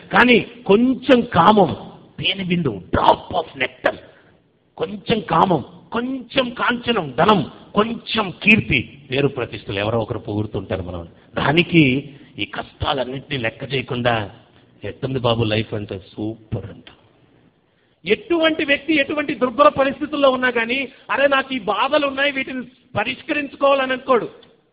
కానీ కొంచెం కామం తేనె బిందు డ్రాప్ ఆఫ్ నెక్టర్ కొంచెం కామం కొంచెం కాంచనం ధనం కొంచెం కీర్తి పేరు ప్రతిష్టలు ఎవరో ఒకరు పొగుడుతుంటారు మనం దానికి ఈ కష్టాలన్నింటినీ లెక్క చేయకుండా ఎట్టుంది బాబు లైఫ్ అంటే సూపర్ అంట ఎటువంటి వ్యక్తి ఎటువంటి దుర్భర పరిస్థితుల్లో ఉన్నా కానీ అరే నాకు ఈ బాధలు ఉన్నాయి వీటిని పరిష్కరించుకోవాలని అనుకోడు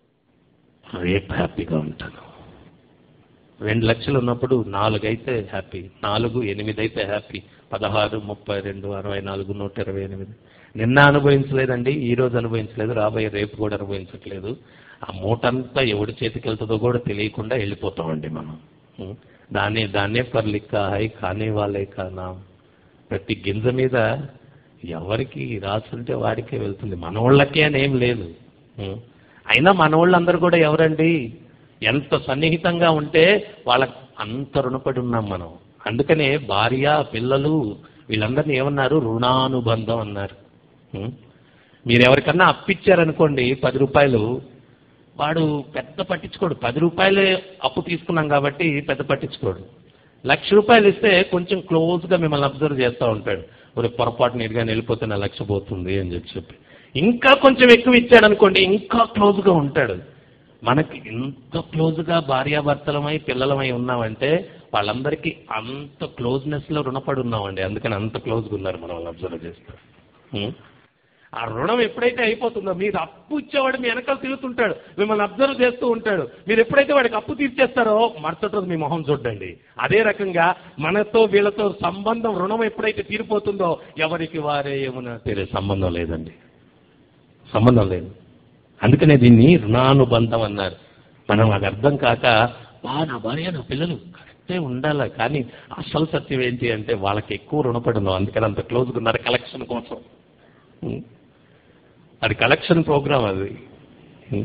రేపు హ్యాపీగా ఉంటాను రెండు లక్షలు ఉన్నప్పుడు నాలుగు అయితే హ్యాపీ నాలుగు ఎనిమిది అయితే హ్యాపీ పదహారు ముప్పై రెండు అరవై నాలుగు నూట ఇరవై ఎనిమిది నిన్న అనుభవించలేదండి ఈ రోజు అనుభవించలేదు రాబోయే రేపు కూడా అనుభవించట్లేదు ఆ మూటంతా ఎవడి చేతికి వెళ్తుందో కూడా తెలియకుండా వెళ్ళిపోతామండి మనం ఉం. దాన్ని దాన్నే పర్లిక్క హై కానీ వాళ్ళే కానా ప్రతి గింజ మీద ఎవరికి రాసుంటే వాడికే వెళ్తుంది మనోళ్ళకే అని ఏం లేదు ఉం. అయినా మనోళ్ళందరూ కూడా ఎవరండి ఎంత సన్నిహితంగా ఉంటే వాళ్ళకి అంత రుణపడి ఉన్నాం మనం అందుకనే భార్య పిల్లలు వీళ్ళందరినీ ఏమన్నారు రుణానుబంధం అన్నారు ఉం? మీరు ఎవరికన్నా అప్పిచ్చారనుకోండి పది రూపాయలు వాడు పెద్ద పట్టించుకోడు పది రూపాయలే అప్పు తీసుకున్నాం కాబట్టి పెద్ద పట్టించుకోడు లక్ష రూపాయలు ఇస్తే కొంచెం క్లోజ్గా మిమ్మల్ని అబ్జర్వ్ చేస్తూ ఉంటాడు ఒక పొరపాటు నీరుగా వెళ్ళిపోతే నా లక్ష పోతుంది అని చెప్పి చెప్పి ఇంకా కొంచెం ఎక్కువ ఇచ్చాడు అనుకోండి ఇంకా క్లోజ్గా ఉంటాడు మనకి ఇంత క్లోజ్గా భార్యాభర్తలమై పిల్లలమై ఉన్నామంటే వాళ్ళందరికీ అంత క్లోజ్నెస్ లో రుణపడి ఉన్నామండి అందుకని అంత క్లోజ్గా ఉన్నారు మనం వాళ్ళు అబ్జర్వ్ చేస్తారు ఉం? ఆ రుణం ఎప్పుడైతే అయిపోతుందో మీరు అప్పు ఇచ్చేవాడు మీ వెనకాల తిరుగుతుంటాడు మిమ్మల్ని అబ్జర్వ్ చేస్తూ ఉంటాడు మీరు ఎప్పుడైతే వాడికి అప్పు తీర్చేస్తారో మరుసటి రోజు మీ మొహం చూడండి అదే రకంగా మనతో వీళ్ళతో సంబంధం రుణం ఎప్పుడైతే తీరిపోతుందో ఎవరికి వారే ఏమన్నా తెలియదు సంబంధం లేదండి సంబంధం లేదు అందుకనే దీన్ని రుణానుబంధం అన్నారు మనం అది అర్థం కాక బా నా భార్య నా పిల్లలు కరెక్టే ఉండాలి కానీ అసలు సత్యం ఏంటి అంటే వాళ్ళకి ఎక్కువ రుణపడి ఉన్నాం అందుకని అంత క్లోజ్గా ఉన్నారు కలెక్షన్ కోసం ఉం. అది కలెక్షన్ ప్రోగ్రామ్ అది ఉం.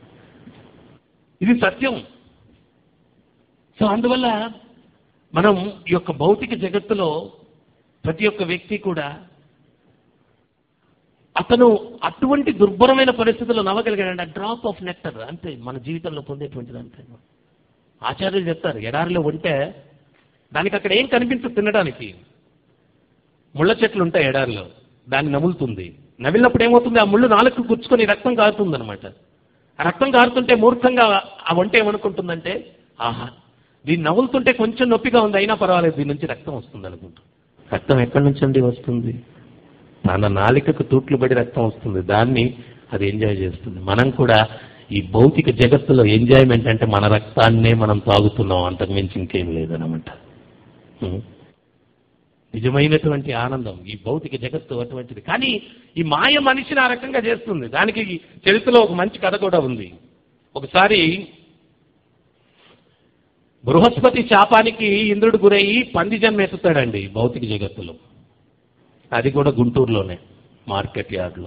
ఇది సత్యం సో అందువల్ల మనం ఈ యొక్క భౌతిక జగత్తులో ప్రతి ఒక్క వ్యక్తి కూడా అతను అటువంటి దుర్భరమైన పరిస్థితుల్లో నవ్వగలిగాడంటే డ్రాప్ ఆఫ్ నెక్టర్ అంతే మన జీవితంలో పొందేటువంటిది అంతే ఆచార్యులు చెప్తారు ఎడారిలో ఉంటే దానికి అక్కడ ఏం కనిపించదు తినడానికి ముళ్ళ చెట్లు ఉంటాయి ఎడారిలో దాన్ని నములుతుంది నమిలినప్పుడు ఏమవుతుంది ఆ ముళ్ళు నాలుగు గుచ్చుకొని రక్తం కారుతుంది అనమాట ఆ రక్తం కారుతుంటే మూర్ఖంగా ఆ వంట ఏమనుకుంటుందంటే ఆహా దీన్ని నవ్వులుతుంటే కొంచెం నొప్పిగా ఉంది అయినా పర్వాలేదు దీని నుంచి రక్తం వస్తుంది అనుకుంటా రక్తం ఎక్కడి నుంచి అండి వస్తుంది తన నాలికకు తూట్లు పడి రక్తం వస్తుంది దాన్ని అది ఎంజాయ్ చేస్తుంది మనం కూడా ఈ భౌతిక జగత్తులో ఎంజాయ్మెంట్ అంటే మన రక్తాన్నే మనం తాగుతున్నాం అంతకు మించి ఇంకేం లేదనమాట ఉం. నిజమైనటువంటి ఆనందం ఈ భౌతిక జగత్తు అటువంటిది కానీ ఈ మాయ మనిషిని ఆ రకంగా చేస్తుంది దానికి చరిత్రలో ఒక మంచి కథ కూడా ఉంది ఒకసారి బృహస్పతి శాపానికి ఇంద్రుడు గురయ్యి పంది జన్మ ఎత్తుతాడండి భౌతిక జగత్తులో అది కూడా గుంటూరులోనే మార్కెట్ యార్డ్లో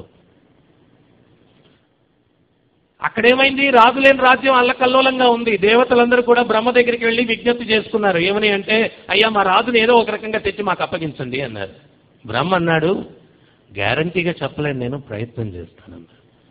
అక్కడేమైంది రాజులేని రాజ్యం అల్లకల్లోలంగా ఉంది దేవతలందరూ కూడా బ్రహ్మ దగ్గరికి వెళ్ళి విజ్ఞప్తి చేసుకున్నారు ఏమని అంటే అయ్యా మా రాజుని ఏదో ఒక రకంగా తెచ్చి మాకు అప్పగించండి అన్నారు బ్రహ్మ అన్నాడు గ్యారంటీగా చెప్పలేను నేను ప్రయత్నం చేస్తానన్నాడు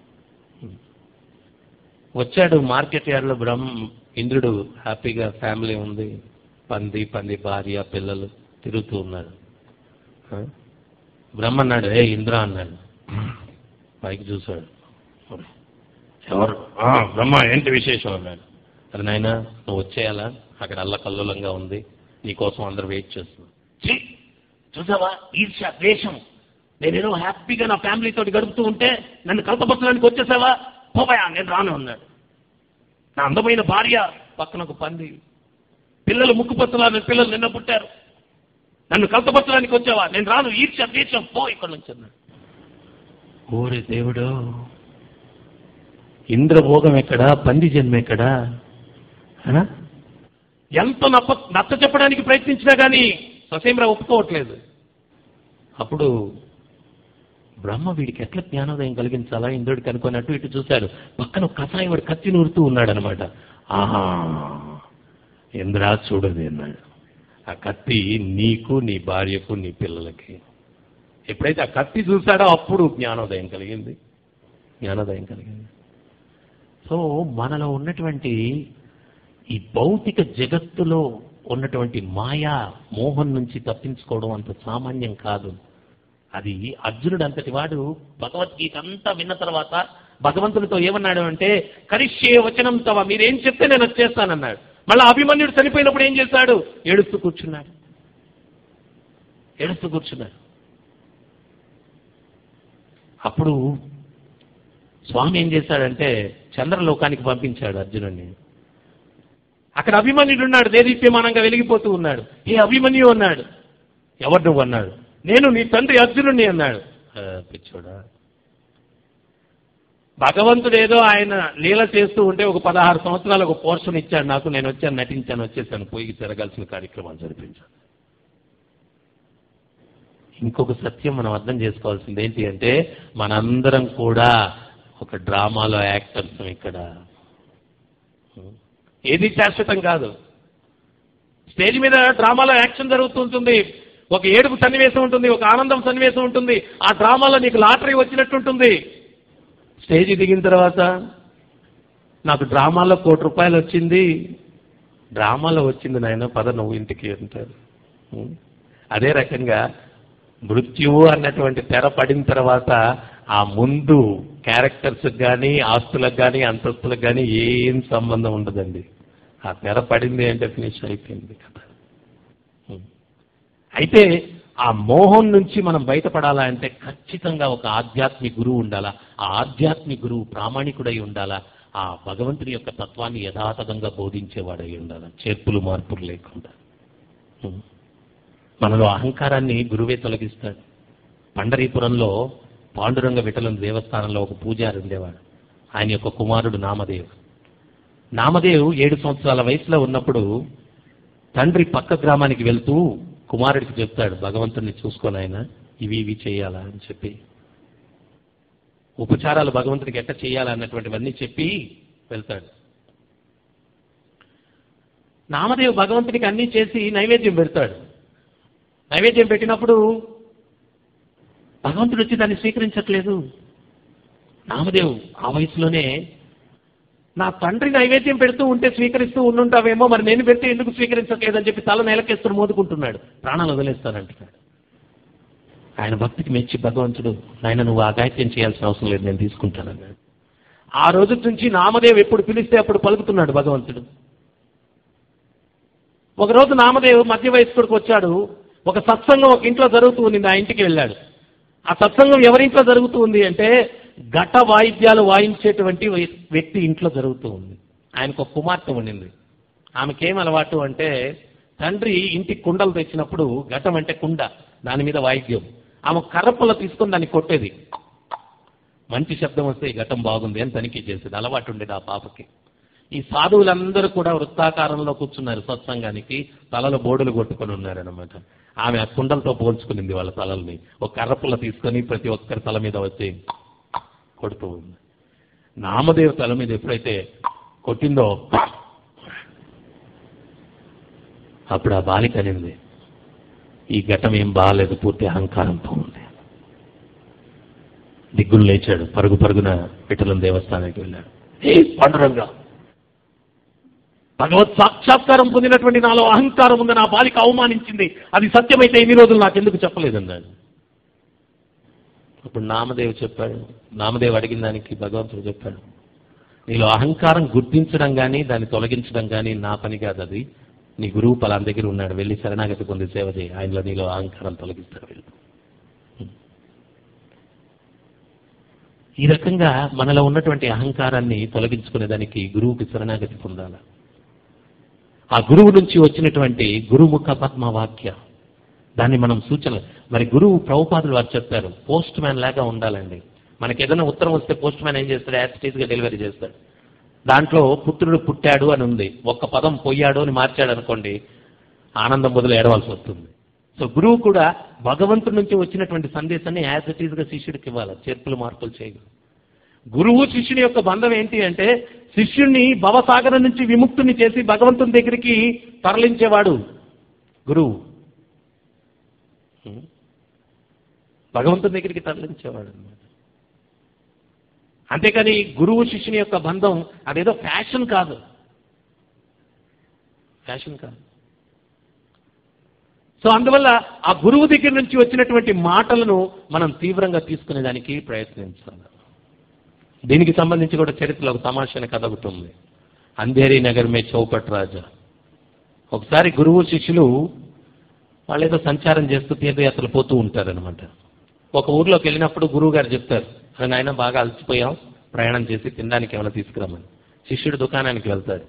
వచ్చాడు మార్కెట్ యార్డ్లో బ్రహ్మ ఇంద్రుడు హ్యాపీగా ఫ్యామిలీ ఉంది పంది పంది భార్య పిల్లలు తిరుగుతూ ఉన్నారు ఆ? బ్రహ్మ అన్నాడు ఏ ఇంద్ర అన్నాడు పైకి చూశాడు ఎవరు "ఆ, బ్రహ్మ ఏంటి విశేషం అన్నాడు అది నాయన నువ్వు వచ్చేయాలా అక్కడ అల్లకల్లోలంగా ఉంది నీకోసం అందరు వెయిట్ చేస్తున్నారు ఛీ! చూసావా ఈర్ష్య ద్వేషం నేనేదో హ్యాపీగా నా ఫ్యామిలీ తోటి గడుపుతూ ఉంటే నన్ను కలపపరచడానికి వచ్చేసావా పోవయా నేను రాను అన్నాడు నా అందమైన భార్య పక్కన ఒక పంది పిల్లలు ముక్కుపచ్చలా పిల్లలు నిన్న పుట్టారు నన్ను కలతపరచడానికి వచ్చావా నేను రాను ఈర్ష్య ద్వేషం పో ఇక్కడ నుంచి అన్నాడు ఓరే దేవుడు ఇంద్రభోగం ఎక్కడా పంది జన్మ ఎక్కడా ఆ? ఎంత నప్ప నచ్చ చెప్పడానికి ప్రయత్నించినా కానీ ససేమరా ఒప్పుకోవట్లేదు అప్పుడు బ్రహ్మ వీడికి ఎట్లా జ్ఞానోదయం కలిగించాలా ఇంద్రుడికి అనుకుని అటు ఇటు చూశాడు పక్కన ఒక కసాయి వాడు కత్తి నూరుతూ ఉన్నాడు అనమాట ఆహా ఇంద్రా చూడదు అన్నాడు ఆ కత్తి నీకు నీ భార్యకు నీ పిల్లలకి ఎప్పుడైతే ఆ కత్తి చూశాడో అప్పుడు జ్ఞానోదయం కలిగింది జ్ఞానోదయం కలిగింది సో మనలో ఉన్నటువంటి ఈ భౌతిక జగత్తులో ఉన్నటువంటి మాయా మోహం నుంచి తప్పించుకోవడం అంత సామాన్యం కాదు అది అర్జునుడు అంతటి వాడు భగవద్గీత అంతా విన్న తర్వాత భగవంతునితో ఏమన్నాడు అంటే కరిష్యే వచనం తవ మీరేం చెప్తే నేను అది చేస్తానన్నాడు మళ్ళీ అభిమన్యుడు చనిపోయినప్పుడు ఏం చేశాడు ఏడుస్తూ కూర్చున్నాడు ఏడుస్తూ కూర్చున్నాడు అప్పుడు స్వామి ఏం చేశాడంటే చంద్రలోకానికి పంపించాడు అర్జునుడిని అక్కడ అభిమన్యుడు ఉన్నాడు దేదీప్యమానంగా వెలిగిపోతూ ఉన్నాడు ఏ అభిమన్యు అన్నాడు ఎవరు నువ్వు అన్నాడు నేను నీ తండ్రి అర్జునుడిని అన్నాడు "ఆ, పిచ్చోడా భగవంతుడు ఏదో ఆయన లీల చేస్తూ ఉంటే ఒక పదహారు సంవత్సరాలు ఒక పోర్షన్ ఇచ్చాడు నాకు నేను వచ్చాను నటించాను వచ్చేసాను పోయి జరగాల్సిన కార్యక్రమాలు జరిపించాను ఇంకొక సత్యం మనం అర్థం చేసుకోవాల్సింది ఏంటి అంటే మనందరం కూడా ఒక డ్రామాలో యాక్టర్స్ ఇక్కడ ఏది శాశ్వతం కాదు స్టేజ్ మీద డ్రామాలో యాక్షన్ జరుగుతూ ఉంటుంది ఒక ఏడుపు సన్నివేశం ఉంటుంది ఒక ఆనందం సన్నివేశం ఉంటుంది ఆ డ్రామాలో నీకు లాటరీ వచ్చినట్టుంటుంది స్టేజ్ దిగిన తర్వాత నాకు డ్రామాలో కోటి రూపాయలు వచ్చింది డ్రామాలో వచ్చింది నాయన పద నువ్వు ఇంటికి అంటారు ఉం? అదే రకంగా మృత్యువు అన్నటువంటి తెర పడిన తర్వాత ఆ ముందు క్యారెక్టర్స్ కానీ ఆస్తులకు కానీ అంతస్తులకు కానీ ఏం సంబంధం ఉండదండి ఆ తెర పడింది అంటే ఫినిష్ అయిపోయింది కదా ఉం. అయితే ఆ మోహం నుంచి మనం బయటపడాలా అంటే ఖచ్చితంగా ఒక ఆధ్యాత్మిక గురువు ఉండాలా ఆ ఆధ్యాత్మిక గురువు ప్రామాణికుడై ఉండాలా ఆ భగవంతుని యొక్క తత్వాన్ని యథాతథంగా బోధించేవాడై ఉండాలా చేర్పులు మార్పులు లేకుండా ఉం. మనలో అహంకారాన్ని గురువే తొలగిస్తాడు పండరీపురంలో పాండురంగ విఠలం దేవస్థానంలో ఒక పూజారి ఉండేవాడు ఆయన యొక్క కుమారుడు నామదేవ్ నామదేవ్ ఏడు సంవత్సరాల వయసులో ఉన్నప్పుడు తండ్రి పక్క గ్రామానికి వెళ్తూ కుమారుడికి చెప్తాడు భగవంతుడిని చూసుకొని ఆయన ఇవి ఇవి చేయాలా అని చెప్పి ఉపచారాలు భగవంతుడికి ఎట్ట చేయాలా అన్నటువంటివన్నీ చెప్పి వెళ్తాడు నామదేవ్ భగవంతుడికి అన్నీ చేసి నైవేద్యం పెడతాడు నైవేద్యం పెట్టినప్పుడు భగవంతుడు వచ్చి దాన్ని స్వీకరించట్లేదు నామదేవ్ ఆ వయసులోనే నా తండ్రి నైవేద్యం పెడుతూ ఉంటే స్వీకరిస్తూ ఉండుంటావేమో మరి నేను పెడితే ఎందుకు స్వీకరించట్లేదని చెప్పి తల నేలకేస్తుడు మోదుకుంటున్నాడు ప్రాణాలు వదిలేస్తానంటున్నాడు ఆయన భక్తికి మెచ్చి భగవంతుడు ఆయన నువ్వు ఆ గాయత్యం చేయాల్సిన అవసరం లేదు నేను తీసుకుంటానన్నాడు ఆ రోజు నుంచి నామదేవ్ ఎప్పుడు పిలిస్తే అప్పుడు పలుకుతున్నాడు భగవంతుడు ఒకరోజు నామదేవ్ మధ్య వయస్కుడికి వచ్చాడు ఒక సత్సంగం ఒక ఇంట్లో జరుగుతూ ఉంది ఆ ఇంటికి వెళ్ళాడు ఆ సత్సంగం ఎవరింట్లో జరుగుతూ ఉంది అంటే ఘట వాయిద్యాలు వాయించేటువంటి వై- వ్యక్తి ఇంట్లో జరుగుతూ ఉంది ఆయనకు ఒక కుమార్తె ఉండింది ఆమెకేం అలవాటు అంటే తండ్రి ఇంటికి కుండలు తెచ్చినప్పుడు ఘటం అంటే కుండ దాని మీద వాయిద్యం ఆమె కర్రపుల్ల తీసుకొని దాన్ని కొట్టేది మంచి శబ్దం వస్తే ఈ ఘటం బాగుంది అని తనిఖీ చేసేది అలవాటు ఉండేది ఆ పాపకి ఈ సాధువులందరూ కూడా వృత్తాకారంలో కూర్చున్నారు సత్సంగానికి తలలో బోడులు కొట్టుకొని ఉన్నారనమాట ఆమె ఆ కుండలతో పోల్చుకునింది వాళ్ళ తలల్ని ఒక కర్రపుల్ల తీసుకొని ప్రతి ఒక్కరి తల మీద వచ్చి కొడుతూ ఉంది నామదేవ్ తల మీద ఎప్పుడైతే కొట్టిందో అప్పుడు ఆ బాలిక అనింది ఈ ఘటం ఏం బాగాలేదు పూర్తి అహంకారంతో ఉంది దిగ్గులు లేచాడు పరుగు పరుగున విఠలం దేవస్థానానికి వెళ్ళాడు ఏ పాండురంగా భగవత్ సాక్షాత్కారం పొందినటువంటి నాలో అహంకారం ఉంది నా బాలిక అవమానించింది అది సత్యమైతే ఇన్ని రోజులు నాకు ఎందుకు చెప్పలేదన్నాడు అప్పుడు నామదేవ్ చెప్పాడు నామదేవ్ అడిగిన దానికి భగవంతుడు చెప్పాడు నీలో అహంకారం గుర్తించడం కానీ దాన్ని తొలగించడం కానీ నా పని కాదు అది నీ గురువు పలాన దగ్గర ఉన్నాడు వెళ్ళి శరణాగతి పొంది సేవ చేయి ఆయనలో నీలో అహంకారం తొలగిస్తాడు వెళ్ళు ఈ రకంగా మనలో ఉన్నటువంటి అహంకారాన్ని తొలగించుకునే దానికి గురువుకి శరణాగతి పొందాలి ఆ గురువు నుంచి వచ్చినటువంటి గురుముఖ పద్మ వాక్య దాన్ని మనం సూచన మరి గురువు ప్రభుపాదులు వారు చెప్తారు పోస్ట్ మ్యాన్ లాగా ఉండాలండి మనకి ఏదైనా ఉత్తరం వస్తే పోస్ట్ మ్యాన్ ఏం చేస్తాడు యాక్సిటీస్ గా డెలివరీ చేస్తాడు దాంట్లో పుత్రుడు పుట్టాడు అని ఉంది ఒక్క పదం పొయ్యాడు అని మార్చాడు అనుకోండి ఆనందం మొదలు ఏడవలసి వస్తుంది సో గురువు కూడా భగవంతుడి నుంచి వచ్చినటువంటి సందేశాన్ని యాజ్ ఇట్ ఈస్ గా శిష్యుడికి ఇవ్వాలి చేర్పులు మార్పులు చేయగలరు గురువు శిష్యుని యొక్క బంధం ఏంటి అంటే శిష్యుణ్ణి భవసాగరం నుంచి విముక్తుని చేసి భగవంతుని దగ్గరికి తరలించేవాడు గురువు హ్మ్. భగవంతుని దగ్గరికి తరలించేవాడు అన్నమాట అంతేకాని గురువు శిష్యుని యొక్క బంధం అదేదో ఫ్యాషన్ కాదు ఫ్యాషన్ కాదు సో అందువల్ల ఆ గురువు దగ్గర నుంచి వచ్చినటువంటి మాటలను మనం తీవ్రంగా తీసుకునేదానికి ప్రయత్నించాలి దీనికి సంబంధించి కూడా చరిత్రలో ఒక తమాషైన కథ ఒకటి ఉంది అంధేరి నగర్ మే చౌపట్ రాజా ఒకసారి గురువు శిష్యులు వాళ్ళు ఏదో సంచారం చేస్తూ తీర్థయాత్రలు పోతూ ఉంటారనమాట ఒక ఊర్లోకి వెళ్ళినప్పుడు గురువు గారు చెప్తారు "అరే నాయన బాగా అలసిపోయాం ప్రయాణం చేసి తినడానికి ఏమైనా తీసుకురమ్మని శిష్యుడు దుకాణానికి వెళ్తాడు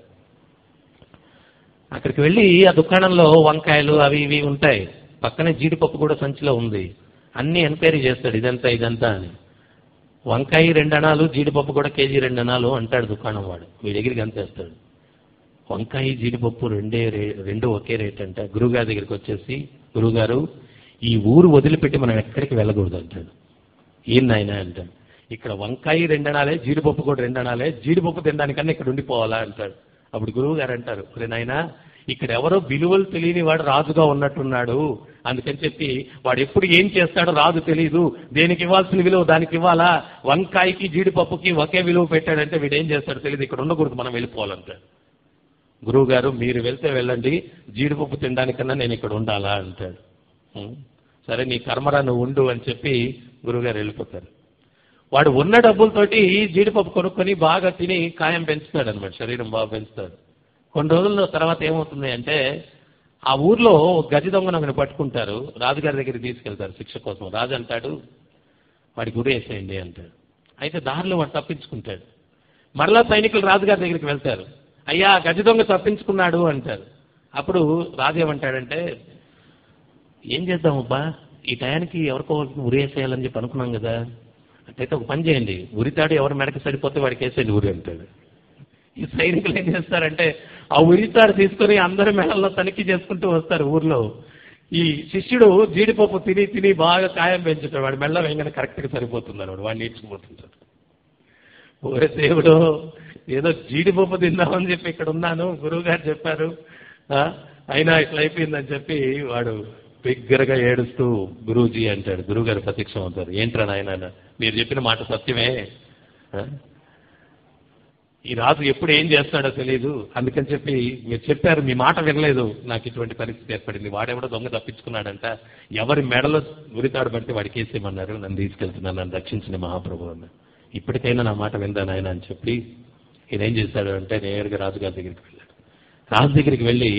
అక్కడికి వెళ్ళి ఆ దుకాణంలో వంకాయలు అవి ఇవి ఉంటాయి పక్కనే జీడిపప్పు కూడా సంచిలో ఉంది అన్ని ఎంక్వైరీ చేస్తాడు ఇదంతా ఇదంతా అని వంకాయ రెండు అణాలు జీడిపప్పు కూడా కేజీ రెండు అణాలు అంటాడు దుకాణం వాడు మీ దగ్గరికి అంతేస్తాడు వంకాయ జీడిపప్పు రెండే రే రెండు ఒకే రేట్ అంటే గురువుగారి దగ్గరికి వచ్చేసి గురువుగారు ఈ ఊరు వదిలిపెట్టి మనం ఎక్కడికి వెళ్ళకూడదు అంటాడు ఏం నాయన అంటాడు ఇక్కడ వంకాయ రెండనాలే జీడిపప్పు కూడా రెండనాలే జీడిపప్పు తినడానికన్నా ఇక్కడ ఉండిపోవాలా అంటాడు అప్పుడు గురువు గారు అంటారు ఒరే నాయనా ఇక్కడ ఎవరో విలువలు తెలియని వాడు రాజుగా ఉన్నట్టున్నాడు అందుకని చెప్పి వాడు ఎప్పుడు ఏం చేస్తాడో రాజు తెలియదు దేనికి ఇవ్వాల్సిన విలువ దానికి ఇవ్వాలా వంకాయకి జీడిపప్పుకి ఒకే విలువ పెట్టాడంటే వీడు ఏం చేస్తాడో తెలియదు ఇక్కడ ఉండకూడదు మనం వెళ్ళిపోవాలంటాడు గురువు గారు మీరు వెళ్తే వెళ్ళండి జీడిపప్పు తినడానికన్నా నేను ఇక్కడ ఉండాలా అంటాడు ఉం. సరే నీ కర్మరా నువ్వు ఉండు అని చెప్పి గురువుగారు వెళ్ళిపోతారు వాడు ఉన్న డబ్బులతోటి జీడిపప్పు కొనుక్కొని బాగా తిని కాయం పెంచుతాడు అనమాట శరీరం బాగా పెంచుతాడు కొన్ని రోజుల తర్వాత ఏమవుతుంది అంటే ఆ ఊర్లో ఒక గజ దొంగను ఒకరిని పట్టుకుంటారు రాజుగారి దగ్గరికి తీసుకెళ్తారు శిక్ష కోసం రాజు అంటాడు వాడి గురి వేసేయండి అంటాడు అయితే దారిలో వాడు తప్పించుకుంటాడు మరలా సైనికులు రాజుగారి దగ్గరికి వెళ్తారు అయ్యా గజ దొంగ తప్పించుకున్నాడు అంటారు అప్పుడు రాజు ఏమంటాడంటే ఏం చేద్దాం అబ్బా ఈ టయానికి ఎవరికో ఒకరికి ఉరేసేయాలని చెప్పి అనుకున్నాం కదా అట్లయితే ఒక పని చేయండి ఉరితాడు ఎవరి మెడకి సరిపోతే వాడికి వేసేయండి ఉరి అంటాడు ఈ సైనికులు ఏం చేస్తారంటే ఆ ఉరితాడు తీసుకొని అందరి మెడల్లో తనిఖీ చేసుకుంటూ వస్తారు ఊర్లో ఈ శిష్యుడు జీడిపప్పు తిని తిని బాగా కాయం పెంచుతాడు వాడి మెల్ల వేయగానే కరెక్ట్గా సరిపోతుంది వాడు వాడిని నేర్చుకుపోతుంటాడు ఓరే దేవుడు ఏదో జీడిపప్పు తిందామని చెప్పి ఇక్కడ ఉన్నాను గురువు గారు చెప్పారు ఆ, అయినా ఇట్లా అయిపోయిందని చెప్పి వాడు బిగ్గరగా ఏడుస్తూ గురూజీ అంటాడు గురువు గారు ప్రత్యక్షం అవుతారు ఏంట్రా నాయన మీరు చెప్పిన మాట సత్యమే ఆ? ఈ రాజు ఎప్పుడు ఏం చేస్తాడో తెలియదు అందుకని చెప్పి మీరు చెప్పారు మీ మాట వినలేదు నాకు ఇటువంటి పరిస్థితి ఏర్పడింది వాడెవడో దొంగ తప్పించుకున్నాడంట ఎవరి మెడలో ఉరితాడు పడితే వాడికి వేసేయమన్నారు నన్ను తీసుకెళ్తున్నాను నన్ను రక్షించిన మహాప్రభు అన్న ఇప్పటికైనా నా మాట విందాను ఆయన అని చెప్పి ఈయన ఏం చేశాడు అంటే నేరుగా రాజుగారి దగ్గరికి వెళ్ళాడు రాజు దగ్గరికి వెళ్ళి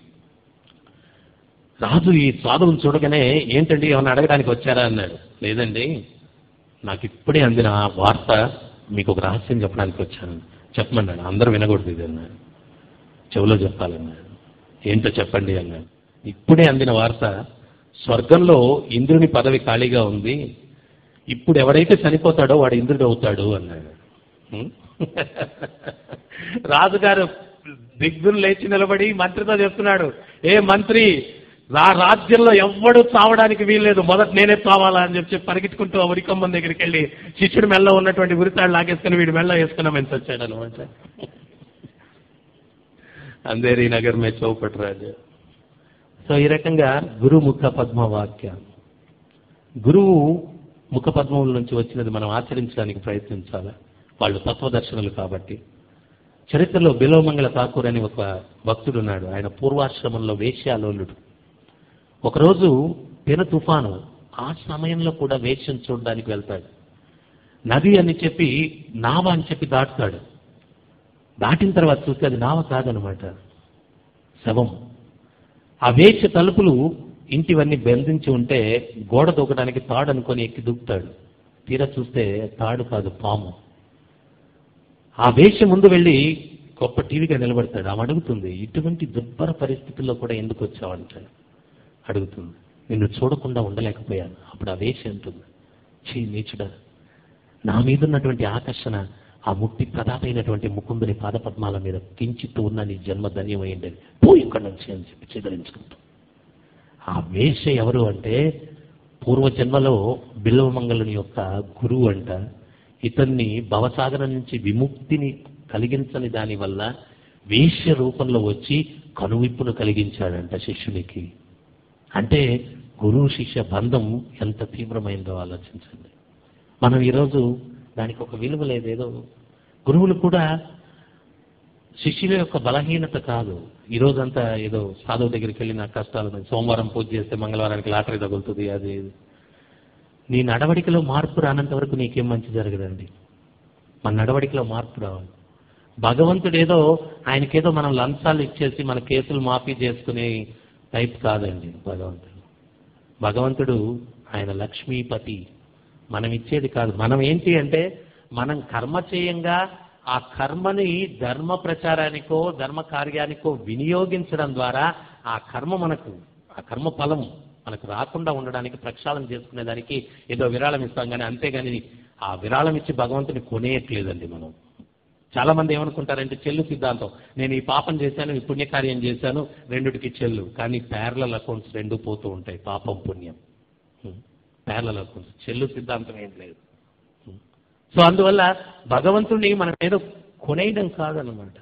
రాజు ఈ సాధువును చూడగానే ఏంటండి ఏమైనా అడగడానికి వచ్చారా అన్నాడు లేదండి నాకు ఇప్పుడే అందిన ఆ వార్త మీకు ఒక రహస్యం చెప్పడానికి వచ్చాను చెప్పమన్నాడు అందరూ వినకూడదు ఇది అన్నాడు చెవిలో చెప్పాలన్నాడు ఏంటో చెప్పండి అన్నాడు ఇప్పుడే అందిన వార్త స్వర్గంలో ఇంద్రుని పదవి ఖాళీగా ఉంది ఇప్పుడు ఎవరైతే చనిపోతాడో వాడు ఇంద్రుడు అవుతాడు అన్నాడు హ్మ్? రాజుగారు దిగ్గులు లేచి నిలబడి మంత్రితో చెప్తున్నాడు ఏ మంత్రి నా రాజ్యంలో ఎవ్వడు చావడానికి వీల్లేదు మొదట నేనే చావాలా అని చెప్పి పరిగెత్తుకుంటూ ఆ ఉరికమ్మం దగ్గరికి వెళ్ళి శిష్యుడి మెల్ల ఉన్నటువంటి ఉరితాడు లాగేసుకుని వీడి మెల్ల వేసుకున్నామని వచ్చాడు అనమాట అందేరి నగర్ మే చౌపట్ రాజు సో ఈ రకంగా గురు ముఖ పద్మ వాక్యం గురువు ముఖ పద్మముల నుంచి వచ్చినది మనం ఆచరించడానికి ప్రయత్నించాలి వాళ్ళు తత్వదర్శనులు కాబట్టి చరిత్రలో బిలోమంగళ ఠాకూర్ అని ఒక భక్తుడు ఉన్నాడు ఆయన పూర్వాశ్రమంలో వేశ్యాలోలుడు ఒకరోజు పెను తుఫాను ఆ సమయంలో కూడా వేశ్యం చూడడానికి వెళ్తాడు నది అని చెప్పి నావ అని చెప్పి దాటుతాడు దాటిన తర్వాత చూస్తే అది నావ కాదనమాట శవం ఆ వేశ్య తలుపులు ఇంటివన్నీ బంధించి ఉంటే గోడ దూకడానికి తాడు అనుకొని ఎక్కి దూకుతాడు తీరా చూస్తే తాడు కాదు పాము ఆ వేశ్య ముందు వెళ్ళి గొప్ప టీవీగా నిలబడతాడు ఆమె అడుగుతుంది ఇటువంటి దుర్భర పరిస్థితుల్లో కూడా ఎందుకు వచ్చావంటాడు అడుగుతుంది నిన్ను చూడకుండా ఉండలేకపోయాను అప్పుడు ఆ వేశ్య అంటుంది చీ నీచుడా నా మీద ఉన్నటువంటి ఆకర్షణ ఆ ముట్టి ప్రదాపైనటువంటి ముకుందుని పాదపద్మాల మీద కించిత్తు ఉన్న నీ జన్మ ధన్యమైండేది పో ఇక్కడి నుంచి అని చెప్పి చెదరించుకుంటూ ఆ వేష ఎవరు అంటే పూర్వజన్మలో బిల్వమంగళుని యొక్క గురువు అంట ఇతన్ని భవసాగరం నుంచి విముక్తిని కలిగించని దాని వల్ల వేష్య రూపంలో వచ్చి కనువిప్పును కలిగించాడంట శిష్యునికి అంటే గురువు శిష్య బంధం ఎంత తీవ్రమైందో ఆలోచించండి మనం ఈరోజు దానికి ఒక విలువ లేదు ఏదో గురువులు కూడా శిష్యుల యొక్క బలహీనత కాదు ఈ రోజంతా ఏదో సాధువు దగ్గరికి వెళ్ళి నా కష్టాలు ఉన్నాయి. సోమవారం పూజ చేస్తే మంగళవారానికి లాటరీ తగులుతుంది అది ఇది. నీ నడవడికలో మార్పు రానంత వరకు నీకేం మంచి జరగదండి మన నడవడికలో మార్పు రావాలి భగవంతుడు ఏదో ఆయనకేదో మనం లంచాలు ఇచ్చేసి మన కేసులు మాఫీ చేసుకునే టైప్ కాదండి భగవంతుడు భగవంతుడు ఆయన లక్ష్మీపతి మనం ఇచ్చేది కాదు మనం ఏంటి అంటే మనం కర్మ చేయంగా ఆ కర్మని ధర్మ ప్రచారానికో ధర్మ కార్యానికో వినియోగించడం ద్వారా ఆ కర్మ మనకు ఆ కర్మ ఫలం మనకు రాకుండా ఉండడానికి ప్రక్షాళన చేసుకునే దానికి ఏదో విరాళం ఇస్తాం కానీ అంతేగాని ఆ విరాళం ఇచ్చి భగవంతుని కొనేయట్లేదండి మనం చాలా మంది ఏమనుకుంటారంటే చెల్లు సిద్ధాంతం నేను ఈ పాపం చేశాను ఈ పుణ్యకార్యం చేశాను రెండుటికి చెల్లు కానీ ప్యారలల్ అకౌంట్స్ రెండు పోతూ ఉంటాయి పాపం పుణ్యం ప్యారలల్ అకౌంట్స్ చెల్లు సిద్ధాంతం ఏం లేదు సో అందువల్ల భగవంతుడిని మనం ఏదో కొనేయడం కాదనమాట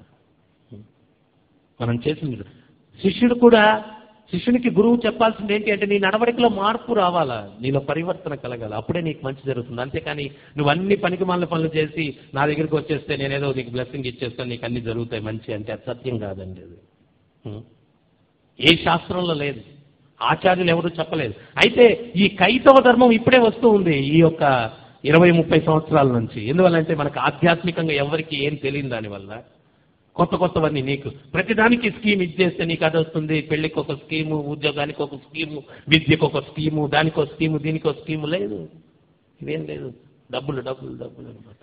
మనం చేసింది శిష్యుడు కూడా శిష్యునికి గురువు చెప్పాల్సింది ఏంటి అంటే నీ నడవడికలో మార్పు రావాలా నీలో పరివర్తన కలగాలి అప్పుడే నీకు మంచి జరుగుతుంది అంతేకాని నువ్వు అన్ని పనికి మాలిన పనులు చేసి నా దగ్గరికి వచ్చేస్తే నేనేదో నీకు బ్లెస్సింగ్ ఇచ్చేస్తాను నీకు అన్ని జరుగుతాయి మంచి అంటే అది సత్యం కాదండి అది ఉం. ఏ శాస్త్రంలో లేదు ఆచార్యులు ఎవరు చెప్పలేదు అయితే ఈ కైతవ ధర్మం ఇప్పుడే వస్తూ ఉంది ఈ యొక్క ఇరవై ముప్పై సంవత్సరాల నుంచి ఎందువల్లంటే మనకు ఆధ్యాత్మికంగా ఎవరికి ఏం తెలియదు దానివల్ల కొత్త కొత్తవన్నీ నీకు ప్రతిదానికి స్కీమ్ ఇచ్చేస్తే నీకు అది వస్తుంది పెళ్లికి ఒక స్కీము ఉద్యోగానికి ఒక స్కీము విద్యకు ఒక స్కీము దానికి ఒక స్కీము దీనికి ఒక స్కీము లేదు ఇదేం లేదు డబ్బులు డబ్బులు డబ్బులు అనమాట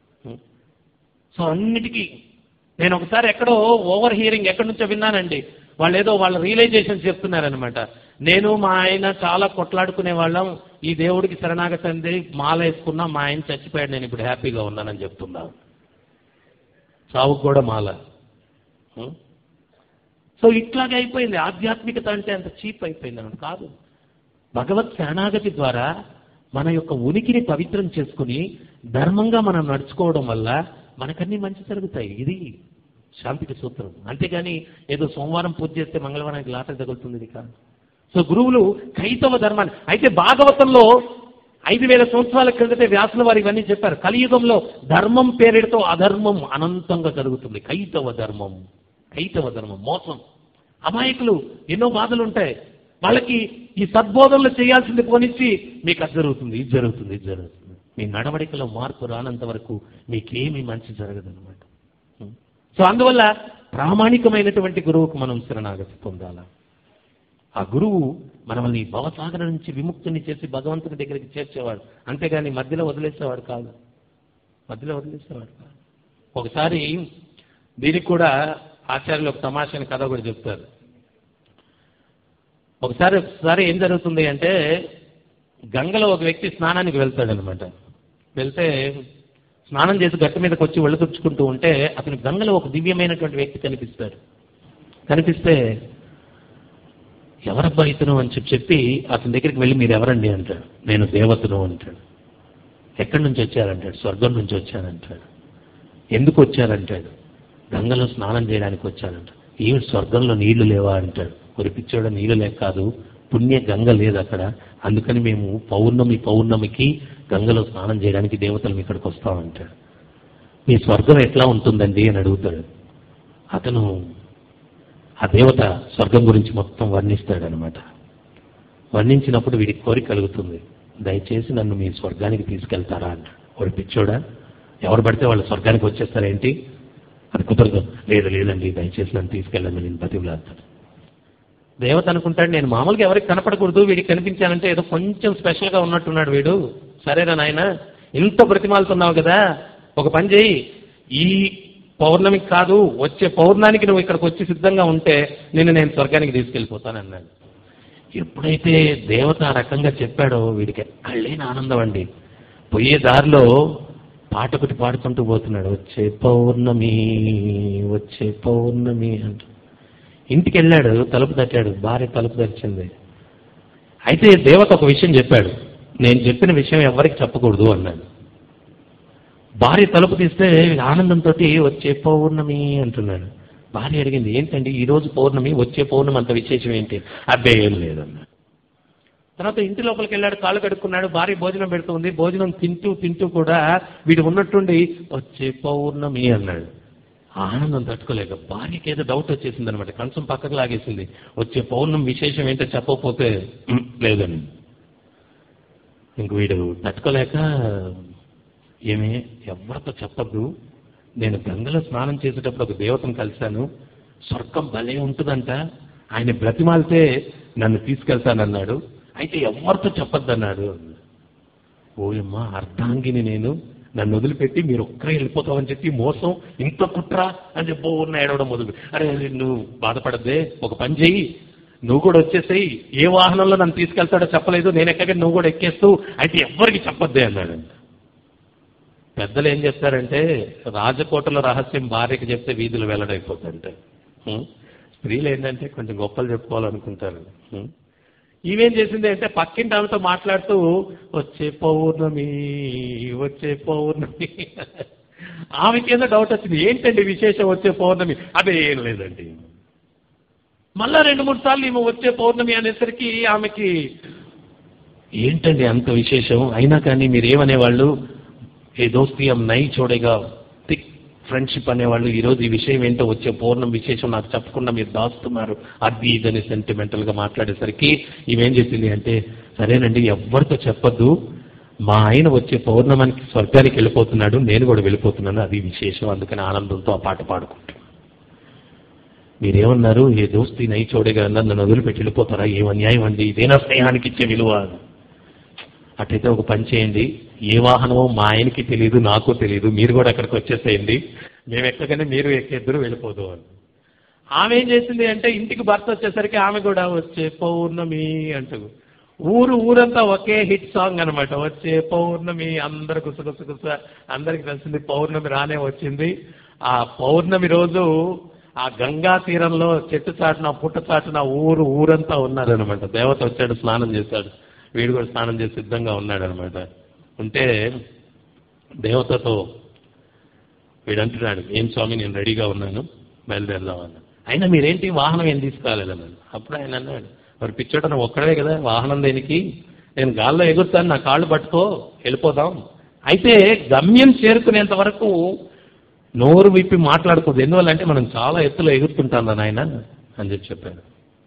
సో అన్నిటికీ నేను ఒకసారి ఎక్కడో ఓవర్ హియరింగ్ ఎక్కడి నుంచో విన్నానండి వాళ్ళు ఏదో వాళ్ళ రియలైజేషన్ చెప్తున్నారనమాట నేను మా ఆయన చాలా కొట్లాడుకునే వాళ్ళం ఈ దేవుడికి శరణాగతి అంది మాల వేసుకున్నా మా ఆయన చచ్చిపోయాడు నేను ఇప్పుడు హ్యాపీగా ఉన్నానని చెప్తున్నా చావుకు కూడా మాల ఉం? సో ఇట్లాగే అయిపోయింది ఆధ్యాత్మికత అంటే అంత చీప్ అయిపోయింది అన్నమాట కాదు భగవత్ శరణాగతి ద్వారా మన యొక్క ఉనికిని పవిత్రం చేసుకుని ధర్మంగా మనం నడుచుకోవడం వల్ల మనకన్నీ మంచి జరుగుతాయి ఇది శాంతికి సూత్రం అంతేగాని ఏదో సోమవారం పూజ చేస్తే మంగళవారానికి లాట తగులుతుంది ఇది కాదు సో గురువులు కైతవ ధర్మాన్ని అయితే భాగవతంలో ఐదు వేల సంవత్సరాల క్రిందటే వ్యాసుల వారు ఇవన్నీ చెప్పారు కలియుగంలో ధర్మం పేరిటతో అధర్మం అనంతంగా జరుగుతుంది కైతవ ధర్మం కైతవ ధర్మం మోసం అమాయకులు ఎన్నో బాధలు ఉంటాయి వాళ్ళకి ఈ సద్బోధనలు చేయాల్సింది పోనిచ్చి మీకు అది జరుగుతుంది ఇది జరుగుతుంది ఇది జరుగుతుంది మీ నడవడికలో మార్పు రానంత వరకు మీకేమీ మంచి జరగదన్నమాట సో అందువల్ల ప్రామాణికమైనటువంటి గురువుకు మనం శరణాగతి పొందాలా ఆ గురువు మనల్ని భవసాగర నుంచి విముక్తిని చేసి భగవంతుని దగ్గరికి చేర్చేవాడు అంతేగాని మధ్యలో వదిలేసేవాడు కాదు మధ్యలో వదిలేసేవాడు కాదు ఒకసారి దీనికి కూడా ఆచార్యులు ఒక తమాషని కథ కూడా చెప్తారు ఒకసారి ఒకసారి ఏం జరుగుతుంది అంటే గంగలో ఒక వ్యక్తి స్నానానికి వెళ్తాడనమాట వెళ్తే స్నానం చేసి గట్టు మీదకి వచ్చి ఒళ్ళు తుడుచుకుంటూ ఉంటే అతని గంగలో ఒక దివ్యమైనటువంటి వ్యక్తి కనిపిస్తాడు కనిపిస్తే ఎవరబ్బా ఇతను అని చెప్పి చెప్పి అతని దగ్గరికి వెళ్ళి మీరు ఎవరండి అంటాడు నేను దేవతను అంటాడు ఎక్కడి నుంచి వచ్చారంటాడు స్వర్గం నుంచి వచ్చానంటాడు ఎందుకు వచ్చారంటాడు గంగలో స్నానం చేయడానికి వచ్చానంట ఏమి స్వర్గంలో నీళ్లు లేవా అంటాడు ఒక పిచ్చోడ నీళ్లు లేక కాదు పుణ్య గంగ లేదు అక్కడ అందుకని మేము పౌర్ణమి పౌర్ణమికి గంగలో స్నానం చేయడానికి దేవతలు ఇక్కడికి వస్తామంటాడు మీ స్వర్గం ఎట్లా ఉంటుందండి అని అడుగుతాడు అతను ఆ దేవత స్వర్గం గురించి మొత్తం వర్ణిస్తాడనమాట వర్ణించినప్పుడు వీడికి కోరిక కలుగుతుంది దయచేసి నన్ను మీ స్వర్గానికి తీసుకెళ్తారా అంట వాడు పిచ్చోడా ఎవరు పడితే వాళ్ళు స్వర్గానికి వచ్చేస్తారేంటి అది కుదరదు లేదు లేదండి దయచేసి నన్ను తీసుకెళ్ళండి నేను బతివులాడతాను దేవత అనుకుంటాడు నేను మామూలుగా ఎవరికి కనపడకూడదు వీడికి కనిపించానంటే ఏదో కొంచెం స్పెషల్గా ఉన్నట్టున్నాడు వీడు సరేనా నాయన ఇంత బ్రతిమాలుతున్నావు కదా ఒక పని చేయి ఈ పౌర్ణమికి కాదు వచ్చే పౌర్ణానికి నువ్వు ఇక్కడికి వచ్చి సిద్ధంగా ఉంటే నిన్ను నేను స్వర్గానికి తీసుకెళ్ళిపోతాను అన్నాడు ఎప్పుడైతే దేవత ఆ రకంగా చెప్పాడో వీడికి కళ్ళేని ఆనందం అండి పోయే దారిలో పాట ఒకటి పాడుకుంటూ పోతున్నాడు వచ్చే పౌర్ణమి వచ్చే పౌర్ణమి అంటూ ఇంటికి వెళ్ళాడు తలుపు తట్టాడు భార్య తలుపు తెరిచింది అయితే దేవత ఒక విషయం చెప్పాడు నేను చెప్పిన విషయం ఎవరికి చెప్పకూడదు అన్నాడు భార్య తలుపు తీస్తే ఆనందంతో వచ్చే పౌర్ణమి అంటున్నాడు భార్య అడిగింది ఏంటండి ఈ రోజు పౌర్ణమి వచ్చే పౌర్ణమి అంత విశేషం ఏంటి అబ్బే ఏం లేదన్నాడు తర్వాత ఇంటి లోపలికి వెళ్ళాడు కాళ్ళు కడుక్కున్నాడు భార్య భోజనం పెడుతుంది భోజనం తింటూ తింటూ కూడా వీడు ఉన్నట్టుండి వచ్చే పౌర్ణమి అన్నాడు ఆనందం తట్టుకోలేక భార్యకి ఏదో డౌట్ వచ్చేసింది అనమాట కంచం పక్కకు లాగేసింది వచ్చే పౌర్ణం విశేషం ఏంటో చెప్పకపోతే "ఉమ్, లేదని ఇంక వీడు తట్టుకోలేక ఏమి ఎవరితో చెప్పద్దు నేను గంగలో స్నానం చేసేటప్పుడు ఒక దేవతను కలిశాను స్వర్గం భలే ఉంటుందంట ఆయన బ్రతిమాలితే నన్ను తీసుకెళ్తానన్నాడు అయితే ఎవరితో చెప్పొద్దన్నాడు ఓయమ్మా అర్ధాంగిని నేను నన్ను వదిలిపెట్టి మీరు ఒక్కరే వెళ్ళిపోతామని చెప్పి మోసం ఇంత కుట్ర అని చెప్పి ఉన్న ఏడవడం మొదలు అరే నువ్వు బాధపడద్దే ఒక పని చెయ్యి నువ్వు కూడా వచ్చేసేయి ఏ వాహనంలో నన్ను తీసుకెళ్తాడో చెప్పలేదు నేను ఎక్కడికి నువ్వు కూడా ఎక్కేస్తూ అయితే ఎవ్వరికి చెప్పొద్దే అన్నాడు పెద్దలు ఏం చేస్తారంటే రాజకోటలో రహస్యం భార్యకి చెప్తే వీధులు వెల్లడైపోతుంటే స్త్రీలు ఏంటంటే కొంచెం గొప్పలు చెప్పుకోవాలనుకుంటారు ఉం? ఈమెం చేసింది అంటే పక్కింటి ఆమెతో మాట్లాడుతూ వచ్చే పౌర్ణమి వచ్చే పౌర్ణమి ఆమెకి ఏదో డౌట్ వచ్చింది ఏంటండి విశేషం వచ్చే పౌర్ణమి అదే ఏం లేదండి మళ్ళా రెండు మూడు సార్లు ఈమె వచ్చే పౌర్ణమి అనేసరికి ఆమెకి ఏంటండి అంత విశేషం అయినా కానీ మీరు ఏమనేవాళ్ళు ఏ దోస్తి హమ్ నై చూడేగా థిక్ ఫ్రెండ్షిప్ అనేవాళ్ళు ఈ రోజు ఈ విషయం ఏంటో వచ్చే పూర్ణం విశేషం నాకు చెప్పకుండా మీరు దాస్తున్నారు అది ఇదని సెంటిమెంటల్ గా మాట్లాడేసరికి ఈమెం చెప్పింది అంటే సరేనండి ఎవ్వరితో చెప్పొద్దు మా ఆయన వచ్చే పౌర్ణమానికి స్వర్గానికి వెళ్ళిపోతున్నాడు నేను కూడా వెళ్ళిపోతున్నాను అది విశేషం అందుకని ఆనందంతో ఆ పాట పాడుకుంటాను మీరేమన్నారు ఏ దోస్తి నై చూడేగా అన్నారు నన్ను వదిలిపెట్టి వెళ్ళిపోతారా ఏం అన్యాయం అండి ఇదేనా స్నేహానికి ఇచ్చే విలువ అటైతే ఒక పని చేయండి ఏ వాహనమో మా ఆయనకి తెలియదు నాకు తెలియదు మీరు కూడా అక్కడికి వచ్చేసేయండి మేము ఎక్కగానే మీరు ఎక్కేద్దరు వెళ్ళిపోదు అని ఆమె ఏం చేసింది అంటే ఇంటికి భర్త వచ్చేసరికి ఆమె కూడా వచ్చే పౌర్ణమి అంటూ ఊరు ఊరంతా ఒకే హిట్ సాంగ్ అన్నమాట వచ్చే పౌర్ణమి అందరు గుస గుస గుస అందరికి తెలిసింది పౌర్ణమి రానే వచ్చింది ఆ పౌర్ణమి రోజు ఆ గంగా తీరంలో చెట్టు చాటున పుట్ట చాటున ఊరు ఊరంతా ఉన్నారనమాట దేవత వచ్చాడు స్నానం చేశాడు వీడు కూడా స్నానం చేసి సిద్ధంగా ఉన్నాడు అనమాట ఉంటే దేవతతో వీడు అంటున్నాడు ఏం స్వామి నేను రెడీగా ఉన్నాను బయలుదేరదామని అయినా మీరేంటి వాహనం ఏం తీసుకురాలేదన్నాడు అప్పుడు ఆయన అన్నాడు మరి పిచ్చోట నువ్వు ఒక్కడే కదా వాహనం దేనికి నేను గాల్లో ఎగురుతాను నా కాళ్ళు పట్టుకో వెళ్ళిపోదాం అయితే గమ్యం చేరుకునేంత వరకు నోరు విప్పి మాట్లాడుకోదు ఎందువల్ల అంటే మనం చాలా ఎత్తులో ఎగురుతుంటాం నాయన అని చెప్పి చెప్పాడు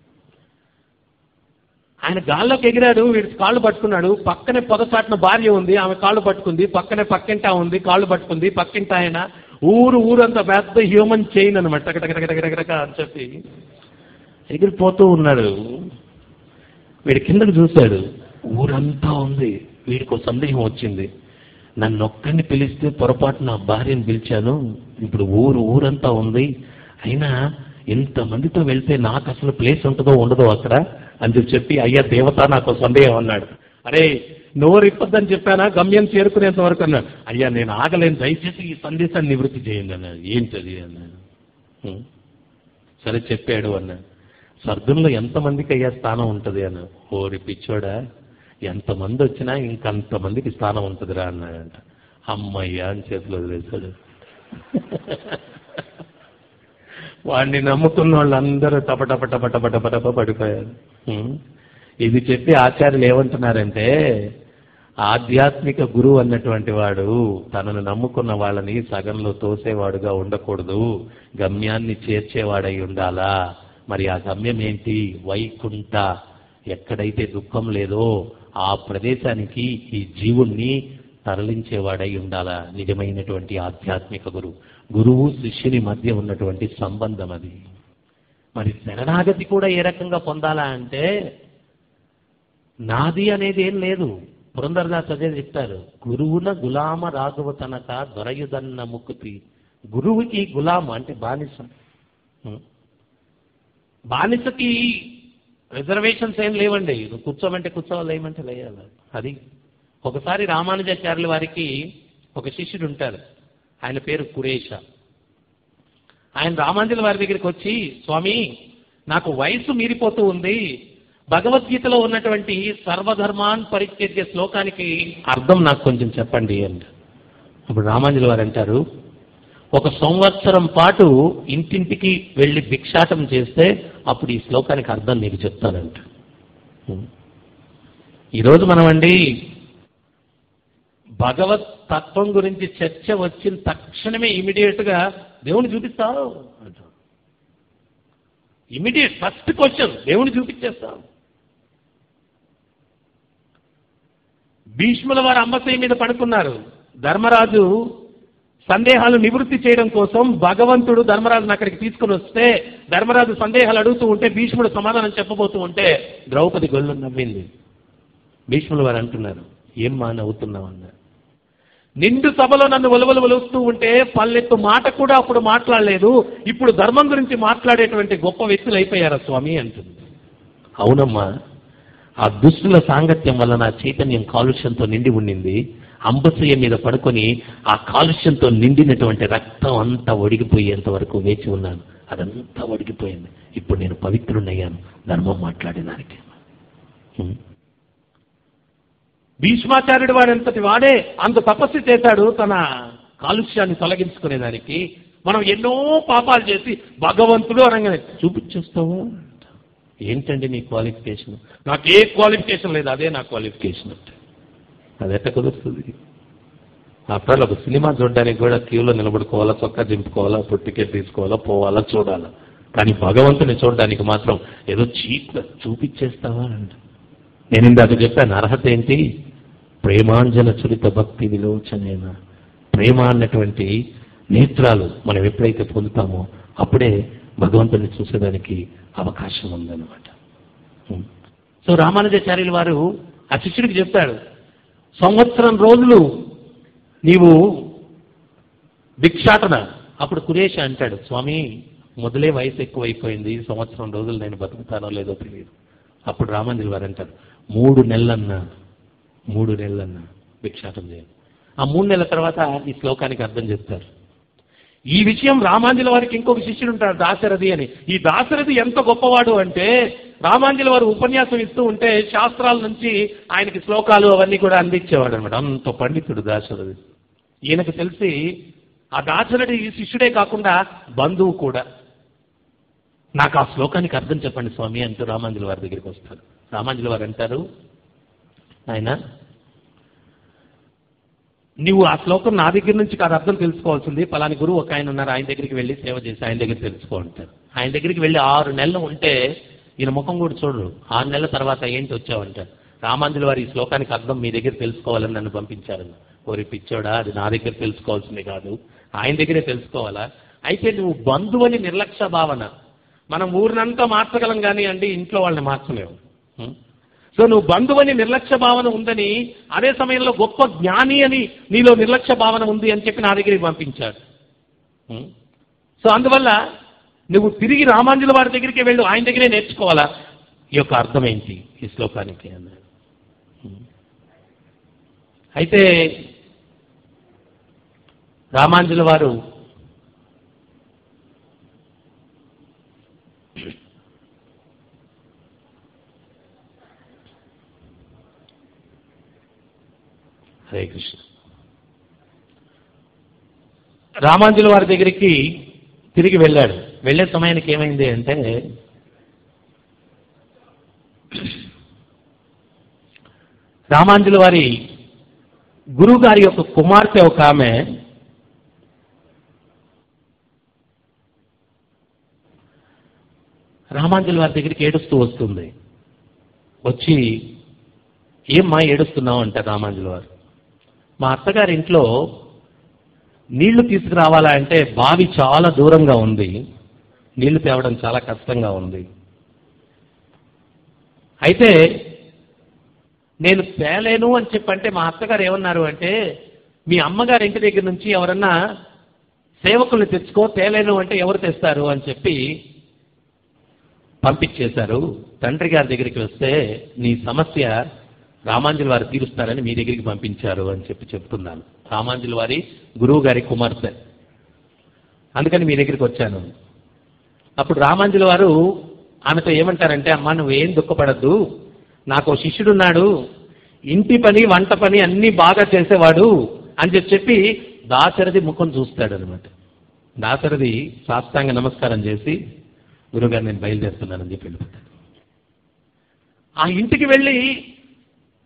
ఆయన గాల్లోకి ఎగిరాడు వీడి కాళ్ళు పట్టుకున్నాడు పక్కనే పొదసాటిన భార్య ఉంది ఆమె కాళ్ళు పట్టుకుంది పక్కనే పక్కింటా ఉంది కాళ్ళు పట్టుకుంది పక్కింట ఆయన ఊరు ఊరంతా పెద్ద హ్యూమన్ చైన్ అనమాట టకటకటకటకటక అని చెప్పి ఎగిరిపోతూ ఉన్నాడు వీడి కిందకు చూశాడు ఊరంతా ఉంది వీడికి ఒక సందేహం వచ్చింది నన్ను ఒక్కడిని పిలిస్తే పొరపాటు నా భార్యను పిలిచాను ఇప్పుడు ఊరు ఊరంతా ఉంది అయినా ఇంతమందితో వెళ్తే నాకు అసలు ప్లేస్ ఉంటుందో ఉండదో అక్కడ అని చెప్పి చెప్పి అయ్యా దేవత నాకు ఒక సందేహం అన్నాడు అరే నోరు ఇప్పొద్దని చెప్పానా గమ్యం చేరుకునేంత వరకు అన్నాడు అయ్యా నేను ఆగలేను దయచేసి ఈ సందేశాన్ని నివృత్తి చేయండి అన్నాడు ఏంటది అన్నాడు "హ్మ్." సరే చెప్పాడు అన్నాడు స్వర్గంలో ఎంతమందికి అయ్యా స్థానం ఉంటుంది అన్నాడు ఓరి పిచ్చోడా ఎంతమంది వచ్చినా ఇంకంతమందికి స్థానం ఉంటుందిరా అన్నాడంట అమ్మయ్యా అని చేతిలో వదిలేశాడు వాడిని నమ్ముకున్న వాళ్ళందరూ టప టప టప టప టప టప పడిపోయారు హ్మ్. ఇది చెప్పి ఆచార్యులు ఏమంటున్నారంటే ఆధ్యాత్మిక గురువు అన్నటువంటి వాడు తనను నమ్ముకున్న వాళ్ళని సగంలో తోసేవాడుగా ఉండకూడదు గమ్యాన్ని చేర్చేవాడై ఉండాలా మరి ఆ గమ్యం ఏంటి వైకుంఠ ఎక్కడైతే దుఃఖం లేదో ఆ ప్రదేశానికి ఈ జీవుణ్ణి తరలించేవాడై ఉండాలా నిజమైనటువంటి ఆధ్యాత్మిక గురువు గురువు శిష్యుని మధ్య ఉన్నటువంటి సంబంధం అది మరి శరణాగతి కూడా ఏ రకంగా పొందాలా అంటే నాది అనేది ఏం లేదు పురంధరదాస్ అదే చెప్తారు గురువున గులామ రాఘవ తనక దొరయుదన్న ముక్కుతి గురువుకి గులామ అంటే బానిస హ్మ్. బానిసకి రిజర్వేషన్స్ ఏం లేవండి నువ్వు కూర్చోమంటే కూర్చోవాలి లేమంటే లేయాలి అది ఒకసారి రామానుజాచార్యుల వారికి ఒక శిష్యుడు ఉంటారు ఆయన పేరు కురేష ఆయన రామానుజుల వారి దగ్గరికి వచ్చి స్వామి నాకు వయసు మీరిపోతూ ఉంది భగవద్గీతలో ఉన్నటువంటి సర్వధర్మాన్ పరిత్యజ్య శ్లోకానికి అర్థం నాకు కొంచెం చెప్పండి అంట అప్పుడు రామానుజుల వారు అంటారు ఒక సంవత్సరం పాటు ఇంటింటికి వెళ్ళి భిక్షాటం చేస్తే అప్పుడు ఈ శ్లోకానికి అర్థం నీకు చెప్తానంట ఈరోజు మనం అండి భగవత్ తత్వం గురించి చర్చ వచ్చిన తక్షణమే ఇమీడియట్ గా దేవుని చూపిస్తావు అంటాడు ఇమీడియట్ ఫస్ట్ క్వశ్చన్ దేవుని చూపించేస్తాం భీష్ముల వారు అంబసయ్య మీద పడుకున్నారు ధర్మరాజు సందేహాలు నివృత్తి చేయడం కోసం భగవంతుడు ధర్మరాజును అక్కడికి తీసుకుని వస్తే ధర్మరాజు సందేహాలు అడుగుతూ ఉంటే భీష్ముడు సమాధానం చెప్పబోతూ ఉంటే ద్రౌపది గొల్లు నవ్వింది భీష్ముల వారు అంటున్నారు ఏం మా నవ్వుతున్నావు అన్నారు నిండు సభలో నన్ను ఒలవలు ఒలుస్తూ ఉంటే పల్లెత్తు మాట కూడా అప్పుడు మాట్లాడలేదు ఇప్పుడు ధర్మం గురించి మాట్లాడేటువంటి గొప్ప వ్యక్తులు అయిపోయారా స్వామి అంటుంది అవునమ్మా ఆ దుష్టుల సాంగత్యం వల్ల నా చైతన్యం కాలుష్యంతో నిండి ఉండింది అంబసయ్య మీద పడుకొని ఆ కాలుష్యంతో నిండినటువంటి రక్తం అంతా ఒడిగిపోయేంత వరకు వేచి ఉన్నాను అదంతా ఒడిగిపోయింది ఇప్పుడు నేను పవిత్రునయ్యాను ధర్మం మాట్లాడేదానికి హ్మ్. భీష్మాచార్యుడు వాడంతటి వాడే అంత తపస్సు చేశాడు తన కాలుష్యాన్ని తొలగించుకునేదానికి మనం ఎన్నో పాపాలు చేసి భగవంతుడు అనగానే చూపించేస్తావు ఏంటండి నీ క్వాలిఫికేషన్ నాకు ఏ క్వాలిఫికేషన్ లేదు అదే నా క్వాలిఫికేషన్ అంటే అది ఎట్ట కుదురుతుంది ఆఫ్టర్ ఒక సినిమా చూడడానికి కూడా క్యూలో నిలబడుకోవాలా చొక్కా దింపుకోవాలా అప్పుడు టికెట్ తీసుకోవాలా పోవాలా చూడాలా కానీ భగవంతుని చూడడానికి మాత్రం ఏదో చీప్ చూపించేస్తావా అంట నేను ఇందాక చెప్పాను అర్హత ఏంటి ప్రేమాంజన చురిత భక్తి విలోచనైన ప్రేమ అన్నటువంటి నేత్రాలు మనం ఎప్పుడైతే పొందుతామో అప్పుడే భగవంతుని చూసేదానికి అవకాశం ఉందన్నమాట ఉం. సో రామానుజాచార్యుల వారు ఆ శిష్యుడికి చెప్తాడు సంవత్సరం రోజులు నీవు భిక్షాటన అప్పుడు కురేష అంటాడు స్వామి మొదలే వయసు ఎక్కువైపోయింది ఈ సంవత్సరం రోజులు నేను బతుకుతానో లేదో తెలియదు అప్పుడు రామాంజలి వారు అంటారు మూడు నెలలన్నా మూడు నెలలన్నా భిక్షాటం చేయాలి ఆ మూడు నెలల తర్వాత ఈ శ్లోకానికి అర్థం చెప్తారు ఈ విషయం రామాంజలి వారికి ఇంకొక శిష్యుడు ఉంటాడు దాశరథి అని ఈ దాశరథి ఎంత గొప్పవాడు అంటే రామాంజలి వారు ఉపన్యాసం ఇస్తూ ఉంటే శాస్త్రాల నుంచి ఆయనకి శ్లోకాలు అవన్నీ కూడా అందించేవాడు అనమాట అంత పండితుడు దాశరథి ఈయనకు తెలిసి ఆ దాశరథి శిష్యుడే కాకుండా బంధువు కూడా నాకు ఆ శ్లోకానికి అర్థం చెప్పండి స్వామి అంటూ రామాంజలి వారి దగ్గరికి వస్తారు రామాంజలి వారు అంటారు ఆయన నీవు ఆ శ్లోకం నా దగ్గర నుంచి కాదు అర్థం తెలుసుకోవాల్సింది పలాని గురువు ఒక ఆయన ఉన్నారు ఆయన దగ్గరికి వెళ్ళి సేవ చేసి ఆయన దగ్గర తెలుసుకో అంటారు ఆయన దగ్గరికి వెళ్ళి ఆరు నెలలు ఉంటే ఈయన ముఖం కూడా చూడరు ఆరు నెలల తర్వాత ఏంటి వచ్చావంటారు రామాంజలి వారి ఈ శ్లోకానికి అర్థం మీ దగ్గర తెలుసుకోవాలని నన్ను పంపించారు ఓరి పిచ్చోడా అది నా దగ్గర తెలుసుకోవాల్సింది కాదు ఆయన దగ్గరే తెలుసుకోవాలా అయితే నువ్వు బంధువని నిర్లక్ష్య భావన మనం ఊరినంతా మార్చగలం కానీ అండి ఇంట్లో వాళ్ళని మార్చలేము ఉం? సో నువ్వు బంధువని నిర్లక్ష్య భావన ఉందని అదే సమయంలో గొప్ప జ్ఞాని అని నీలో నిర్లక్ష్య భావన ఉంది అని చెప్పి నా దగ్గరికి పంపించాడు ఉం? సో అందువల్ల నువ్వు తిరిగి రామాంజుల వారి దగ్గరికి వెళ్ళు ఆయన దగ్గరే నేర్చుకోవాలా ఈ యొక్క అర్థం ఏంటి ఈ శ్లోకానికి అన్నాడు ఉం. అయితే రామాంజుల వారు హరే కృష్ణ రామాంజుల వారి దగ్గరికి తిరిగి వెళ్ళాడు వెళ్ళే సమయానికి ఏమైంది అంటే రామాంజుల వారి గురువు గారి యొక్క కుమార్తె ఒక ఆమె రామాంజుల వారి దగ్గరికి ఏడుస్తూ వస్తుంది వచ్చి ఏమ్మా ఏడుస్తున్నావు అంటారు రామాంజుల వారు మా అత్తగారి ఇంట్లో నీళ్లు తీసుకురావాలా అంటే బావి చాలా దూరంగా ఉంది నీళ్లు తేవడం చాలా కష్టంగా ఉంది అయితే నేను తేలేను అని చెప్పంటే మా అత్తగారు ఏమన్నారు అంటే మీ అమ్మగారి ఇంటి దగ్గర నుంచి ఎవరన్నా సేవకుల్ని తెచ్చుకో తేలేను అంటే ఎవరు తెస్తారు అని చెప్పి పంపించేశారు తండ్రి గారి దగ్గరికి వస్తే నీ సమస్య రామాంజుల వారు తీరుస్తారని మీ దగ్గరికి పంపించారు అని చెప్పి చెప్తున్నాను రామాంజుల వారి గురువు గారి కుమార్తె అందుకని మీ దగ్గరికి వచ్చాను అప్పుడు రామాంజుల వారు ఆమెతో ఏమంటారంటే అమ్మా నువ్వేం దుఃఖపడద్దు నాకు ఓ శిష్యుడున్నాడు ఇంటి పని వంట పని అన్ని బాగా చేసేవాడు అని చెప్పి చెప్పి దాశరథి ముఖం చూస్తాడు అనమాట దాశరథి సాష్టాంగ నమస్కారం చేసి గురుగారు నేను బయలుదేరుతున్నానని చెప్పి వెళ్ళిపోతాడు ఆ ఇంటికి వెళ్ళి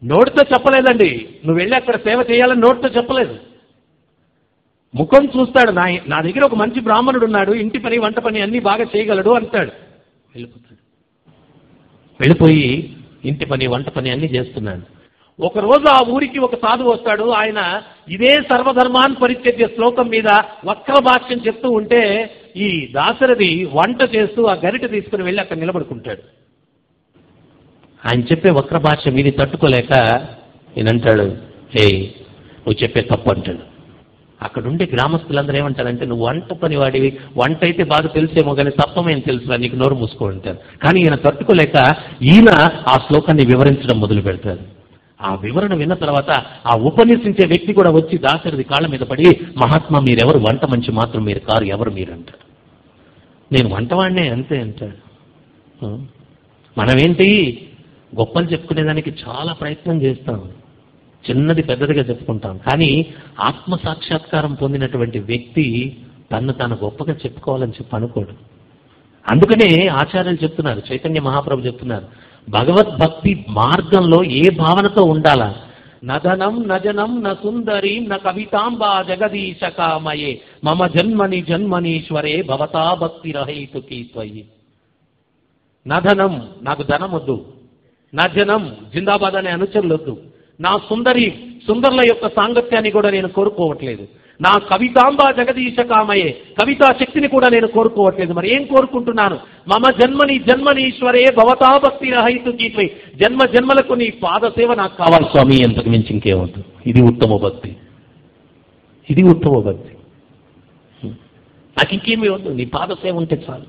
నోటితో చెప్పలేదండి నువ్వు వెళ్ళి అక్కడ సేవ చేయాలని నోటితో చెప్పలేదు ముఖం చూస్తాడు నా నా దగ్గర ఒక మంచి బ్రాహ్మణుడు ఉన్నాడు ఇంటి పని వంట పని అన్ని బాగా చేయగలడు అంటాడు వెళ్ళిపోతాడు వెళ్ళిపోయి ఇంటి పని వంట పని అన్ని చేస్తున్నాడు ఒక రోజు ఆ ఊరికి ఒక సాధువు వస్తాడు ఆయన ఇదే సర్వధర్మాన్ పరిత్యజ్య శ్లోకం మీద వక్ర భాష్యం చెప్తూ ఉంటే ఈ దాసరథి వంట చేస్తూ ఆ గరిట తీసుకుని వెళ్ళి అక్కడ నిలబడుకుంటాడు ఆయన చెప్పే వక్ర భాష మీది తట్టుకోలేక ఈయనంటాడు హే నువ్వు చెప్పే తప్పు అంటాడు అక్కడ ఉండే గ్రామస్తులందరూ ఏమంటారంటే నువ్వు వంట పని వాడివి వంట అయితే బాగా తెలిసేమో కానీ తప్పమేం తెలుసురా నీకు నోరు మూసుకో అంటారు కానీ ఈయన తట్టుకోలేక ఈయన ఆ శ్లోకాన్ని వివరించడం మొదలు పెడతారు ఆ వివరణ విన్న తర్వాత ఆ ఉపన్యసించే వ్యక్తి కూడా వచ్చి దాసరిది కాళ్ళ మీద పడి మహాత్మా మీరెవరు వంట మంచి మాత్రం మీరు కారు ఎవరు మీరు అంటారు నేను వంటవాడినే అంతే అంటాడు ఆ? మనమేంటి గొప్పలు చెప్పుకునేదానికి చాలా ప్రయత్నం చేస్తాం చిన్నది పెద్దదిగా చెప్పుకుంటాం కానీ ఆత్మ సాక్షాత్కారం పొందినటువంటి వ్యక్తి తన్ను తాను గొప్పగా చెప్పుకోవాలని చెప్పి అనుకోడు అందుకనే ఆచార్యులు చెప్తున్నారు చైతన్య మహాప్రభు చెప్తున్నారు భగవద్భక్తి మార్గంలో ఏ భావనతో ఉండాలా నదనం నజనం న సుందరి న కవితాంబా జగదీశ కామయే మమ జన్మని జన్మనీశ్వరే భవతా భక్తి రహైతుకి త్వయి నధనం నాకు ధనం వద్దు నా జనం జిందాబాద్ అనే అనుచరులు వద్దు నా సుందరి సుందరుల యొక్క సాంగత్యాన్ని కూడా నేను కోరుకోవట్లేదు నా కవితాంబ జగదీశ కామయే కవితా శక్తిని కూడా నేను కోరుకోవట్లేదు మరి ఏం కోరుకుంటున్నాను మమ జన్మని జన్మనీశ్వరే భవతా భక్తి రహితు గీత్వై జన్మ జన్మలకు నీ పాద సేవ నాకు కావాలి స్వామి ఎంతకు మించి ఇంకేమొద్దు ఇది ఉత్తమ భక్తి ఇది ఉత్తమ భక్తి నాకు ఇంకేమీ వద్దు నీ పాద సేవ ఉంటే చాలు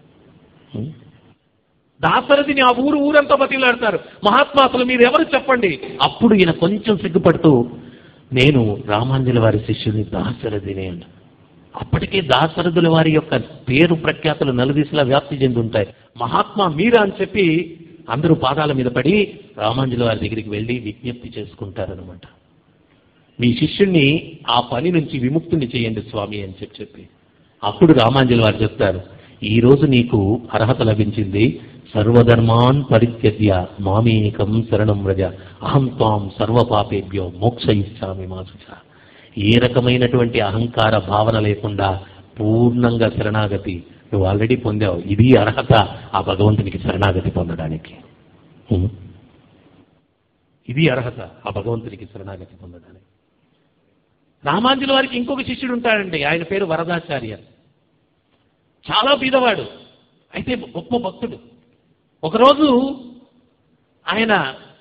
దాసరథిని ఆ ఊరు ఊరంతా బతిలాడతారు మహాత్మా అసలు మీరు ఎవరు చెప్పండి అప్పుడు ఈయన కొంచెం సిగ్గుపడుతూ నేను రామాంజలి వారి శిష్యుని దాసరథిని అంట అప్పటికే దాసరథుల వారి యొక్క పేరు ప్రఖ్యాతులు నలుదిశలా వ్యాప్తి చెంది ఉంటాయి మహాత్మా మీరా అని చెప్పి అందరూ పాదాల మీద పడి రామాంజలి వారి దగ్గరికి వెళ్ళి విజ్ఞప్తి చేసుకుంటారనమాట మీ శిష్యుణ్ణి ఆ పని నుంచి విముక్తుని చేయండి స్వామి అని చెప్పి చెప్పి అప్పుడు రామాంజలి వారు చెప్తారు ఈ రోజు నీకు అర్హత లభించింది సర్వధర్మాన్ పరిత్యజ్య మామేకం శరణం వ్రజ అహం త్వాం సర్వపాపేభ్యో మోక్ష ఇచ్చామి మాసుచ ఏ రకమైనటువంటి అహంకార భావన లేకుండా పూర్ణంగా శరణాగతి నువ్వు ఆల్రెడీ పొందావు ఇది అర్హత ఆ భగవంతునికి శరణాగతి పొందడానికి ఉం? ఇది అర్హత ఆ భగవంతునికి శరణాగతి పొందడానికి రామాంజుల వారికి ఇంకొక శిష్యుడు ఉంటాడండి ఆయన పేరు వరదాచార్య చాలా బీదవాడు అయితే గొప్ప భక్తుడు ఒకరోజు ఆయన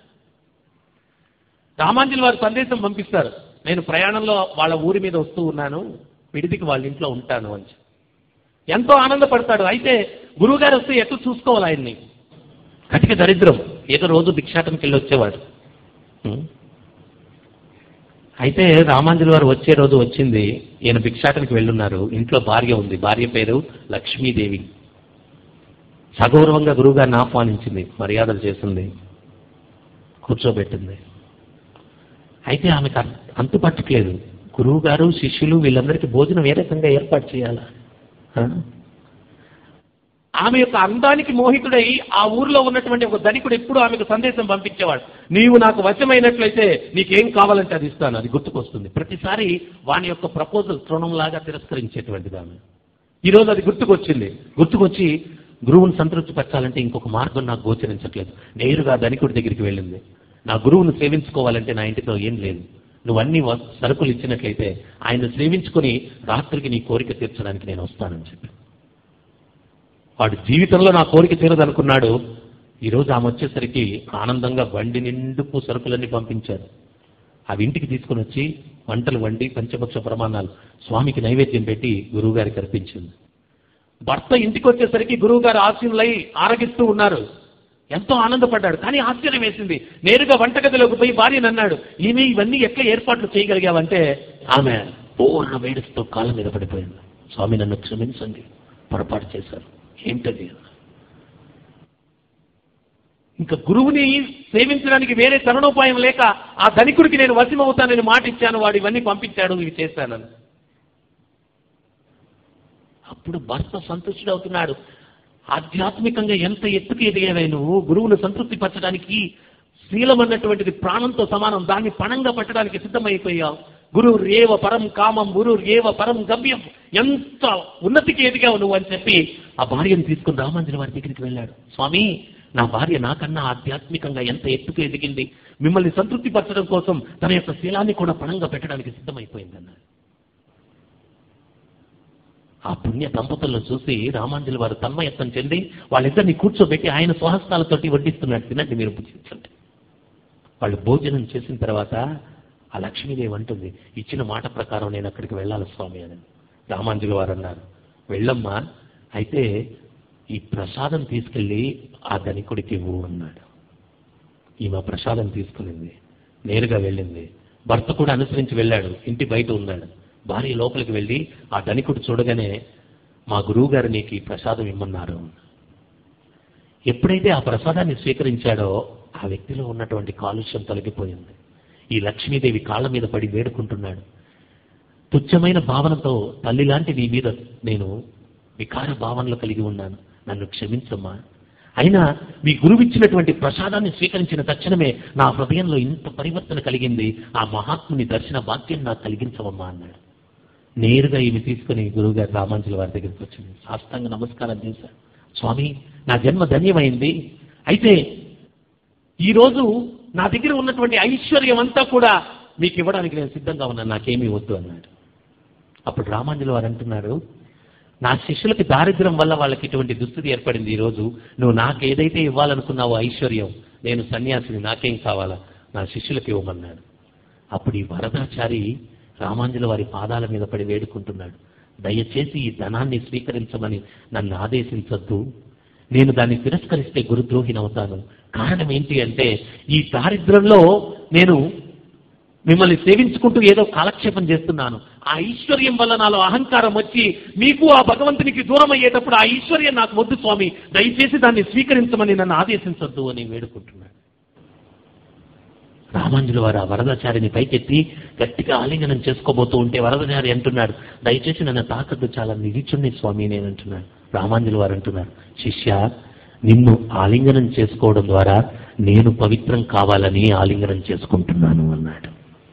రామాంజుల వారి సందేశం పంపిస్తారు నేను ప్రయాణంలో వాళ్ళ ఊరి మీద వస్తూ ఉన్నాను విడిదికి వాళ్ళ ఇంట్లో ఉంటాను అని చెప్పి. ఎంతో ఆనందపడతాడు అయితే గురువుగారు వస్తే ఎట్లా చూసుకోవాలి ఆయన్ని కటిక దరిద్రం ఏదో రోజు భిక్షాటనకి వెళ్ళి వచ్చేవాడు ఉం. అయితే రామాంజలి వారు వచ్చే రోజు వచ్చింది ఈయన భిక్షాటనకి వెళ్ళున్నారు ఇంట్లో భార్య ఉంది భార్య పేరు లక్ష్మీదేవి సగౌరవంగా గురువుగారిని ఆహ్వానించింది మర్యాదలు చేసింది కూర్చోబెట్టింది అయితే ఆమెకు అం- అంతు పట్టట్లేదు గురువు గారు శిష్యులు వీళ్ళందరికీ భోజనం ఏ రకంగా ఏర్పాటు చేయాలా ఆ? ఆమె యొక్క అందానికి మోహితుడై ఆ ఊర్లో ఉన్నటువంటి ఒక ధనికుడు ఎప్పుడు ఆమెకు సందేశం పంపించేవాడు నీవు నాకు వశమైనట్లయితే నీకేం కావాలంటే అది ఇస్తాను అది గుర్తుకొస్తుంది ప్రతిసారి వాని యొక్క ప్రపోజల్ తృణంలాగా తిరస్కరించేటువంటిది ఆమె ఈ రోజు అది గుర్తుకొచ్చింది గుర్తుకొచ్చి గురువుని సంతృప్తిపరచాలంటే ఇంకొక మార్గం నాకు గోచరించట్లేదు నేరుగా ధనికుడి దగ్గరికి వెళ్ళింది నా గురువును సేవించుకోవాలంటే నా ఇంటిలో ఏం లేదు నువ్వు అన్ని వ- సరుకులు ఇచ్చినట్లయితే ఆయన సేవించుకొని రాత్రికి నీ కోరిక తీర్చడానికి నేను వస్తానని చెప్పి వాడు జీవితంలో నా కోరిక తీరదనుకున్నాడు ఈరోజు ఆమె వచ్చేసరికి ఆనందంగా బండి నిండుకు సరుకులన్నీ పంపించారు అవి ఇంటికి తీసుకుని వచ్చి వంటలు వండి పంచపక్ష ప్రమాణాలు స్వామికి నైవేద్యం పెట్టి గురువుగారికి అర్పించింది భర్త ఇంటికి వచ్చేసరికి గురువుగారు ఆశీనులై ఆరగిస్తూ ఉన్నారు ఎంతో ఆనందపడ్డాడు కానీ ఆశ్చర్యం వేసింది నేరుగా వంటగదిలోకి పోయి భార్యను అన్నాడు ఈమె ఇవన్నీ ఎట్లా ఏర్పాట్లు చేయగలిగావంటే ఆమె పూర్ణ వేడుస్తూ కాళ్ళ మీద పడిపోయింది స్వామి నన్ను క్షమించండి పొరపాటు చేశారు ఏంటది ఇంకా గురువుని సేవించడానికి వేరే తరుణోపాయం లేక ఆ ధనికుడికి నేను వశమవుతానని మాట ఇచ్చాను వాడు ఇవన్నీ పంపించాడు ఇవి చేశానని అప్పుడు భర్త సంతుష్టుడవుతున్నాడు ఆధ్యాత్మికంగా ఎంత ఎత్తుకు ఎదిగావే నువ్వు గురువును సంతృప్తి పరచడానికి శీలం అన్నటువంటిది ప్రాణంతో సమానం దాన్ని పణంగా పెట్టడానికి సిద్ధమైపోయావు గురు రేవ పరం కామం గురు రేవ పరం గమ్యం ఎంత ఉన్నతికి ఎదిగావు నువ్వు అని చెప్పి ఆ భార్యను తీసుకుని రామాంజన వారి దగ్గరికి వెళ్ళాడు స్వామి నా భార్య నాకన్నా ఆధ్యాత్మికంగా ఎంత ఎత్తుకు ఎదిగింది మిమ్మల్ని సంతృప్తి పరచడం కోసం తన యొక్క శీలాన్ని కూడా పణంగా పెట్టడానికి సిద్ధమైపోయింది అన్నాడు ఆ పుణ్య దంపతులను చూసి రామాంజలి వారు తన్మయత్వం చెంది వాళ్ళిద్దరిని కూర్చోబెట్టి ఆయన స్వహస్తాలతోటి వడ్డిస్తున్నాడు తినండి మీరు భుజించండి వాళ్ళు భోజనం చేసిన తర్వాత ఆ లక్ష్మీదేవి అంటుంది ఇచ్చిన మాట ప్రకారం నేను అక్కడికి వెళ్ళాలి స్వామి అని రామాంజలి వారు అన్నారు వెళ్ళమ్మా అయితే ఈ ప్రసాదం తీసుకెళ్ళి ఆ ధనికుడికి ఇవ్వు అన్నాడు ఈమె ప్రసాదం తీసుకునింది నేరుగా వెళ్ళింది భర్త కూడా అనుసరించి వెళ్ళాడు ఇంటి బయట ఉన్నాడు భార్య లోపలికి వెళ్ళి ఆ ధనికుడు చూడగానే మా గురువు గారు నీకు ఈ ప్రసాదం ఇమ్మన్నారు ఎప్పుడైతే ఆ ప్రసాదాన్ని స్వీకరించాడో ఆ వ్యక్తిలో ఉన్నటువంటి కాలుష్యం తొలగిపోయింది ఈ లక్ష్మీదేవి కాళ్ళ మీద పడి వేడుకుంటున్నాడు తుచ్చమైన భావనతో తల్లి లాంటి నీ మీద నేను వికార భావనలు కలిగి ఉన్నాను నన్ను క్షమించమ్మా అయినా మీ గురువిచ్చినటువంటి ప్రసాదాన్ని స్వీకరించిన తక్షణమే నా హృదయంలో ఇంత పరివర్తన కలిగింది ఆ మహాత్ముని దర్శన భాగ్యం నాకు కలిగించవమ్మా అన్నాడు నేరుగా ఈమె తీసుకుని గురువుగారు రామాంజలి వారి దగ్గరికి వచ్చింది సాష్టాంగ నమస్కారం చేశారు స్వామి నా జన్మ ధన్యమైంది అయితే ఈరోజు నా దగ్గర ఉన్నటువంటి ఐశ్వర్యం అంతా కూడా మీకు ఇవ్వడానికి నేను సిద్ధంగా ఉన్నాను నాకేమీ వద్దు అన్నాడు అప్పుడు రామాంజలి వారు అంటున్నారు నా శిష్యులకి దారిద్ర్యం వల్ల వాళ్ళకి ఇటువంటి దుస్థితి ఏర్పడింది ఈ రోజు నువ్వు నాకు ఏదైతే ఇవ్వాలనుకున్నావో ఐశ్వర్యం నేను సన్యాసిని నాకేం కావాలా నా శిష్యులకి ఇవ్వమన్నాడు అప్పుడు ఈ వరదాచారి రామాంజల వారి పాదాల మీద పడి వేడుకుంటున్నాడు దయచేసి ఈ ధనాన్ని స్వీకరించమని నన్ను ఆదేశించొద్దు నేను దాన్ని తిరస్కరిస్తే గురుద్రోహినవుతాను కారణం ఏంటి అంటే ఈ దారిద్ర్యంలో నేను మిమ్మల్ని సేవించుకుంటూ ఏదో కాలక్షేపం చేస్తున్నాను ఆ ఐశ్వర్యం వల్ల నాలో అహంకారం వచ్చి మీకు ఆ భగవంతునికి దూరం అయ్యేటప్పుడు ఆ ఐశ్వర్యం నాకు వద్దు స్వామి దయచేసి దాన్ని స్వీకరించమని నన్ను ఆదేశించొద్దు అని వేడుకుంటున్నాడు రామాంజుల వారు ఆ వరదాచారిని పైకెత్తి గట్టిగా ఆలింగనం చేసుకోబోతూ ఉంటే వరదచారి అంటున్నాడు దయచేసి నన్ను తాకద్దు చాలా నిరీచుణ్ణి స్వామి నేను అంటున్నాడు రామాంజుల వారు అంటున్నారు శిష్య నిన్ను ఆలింగనం చేసుకోవడం ద్వారా నేను పవిత్రం కావాలని ఆలింగనం చేసుకుంటున్నాను అన్నాడు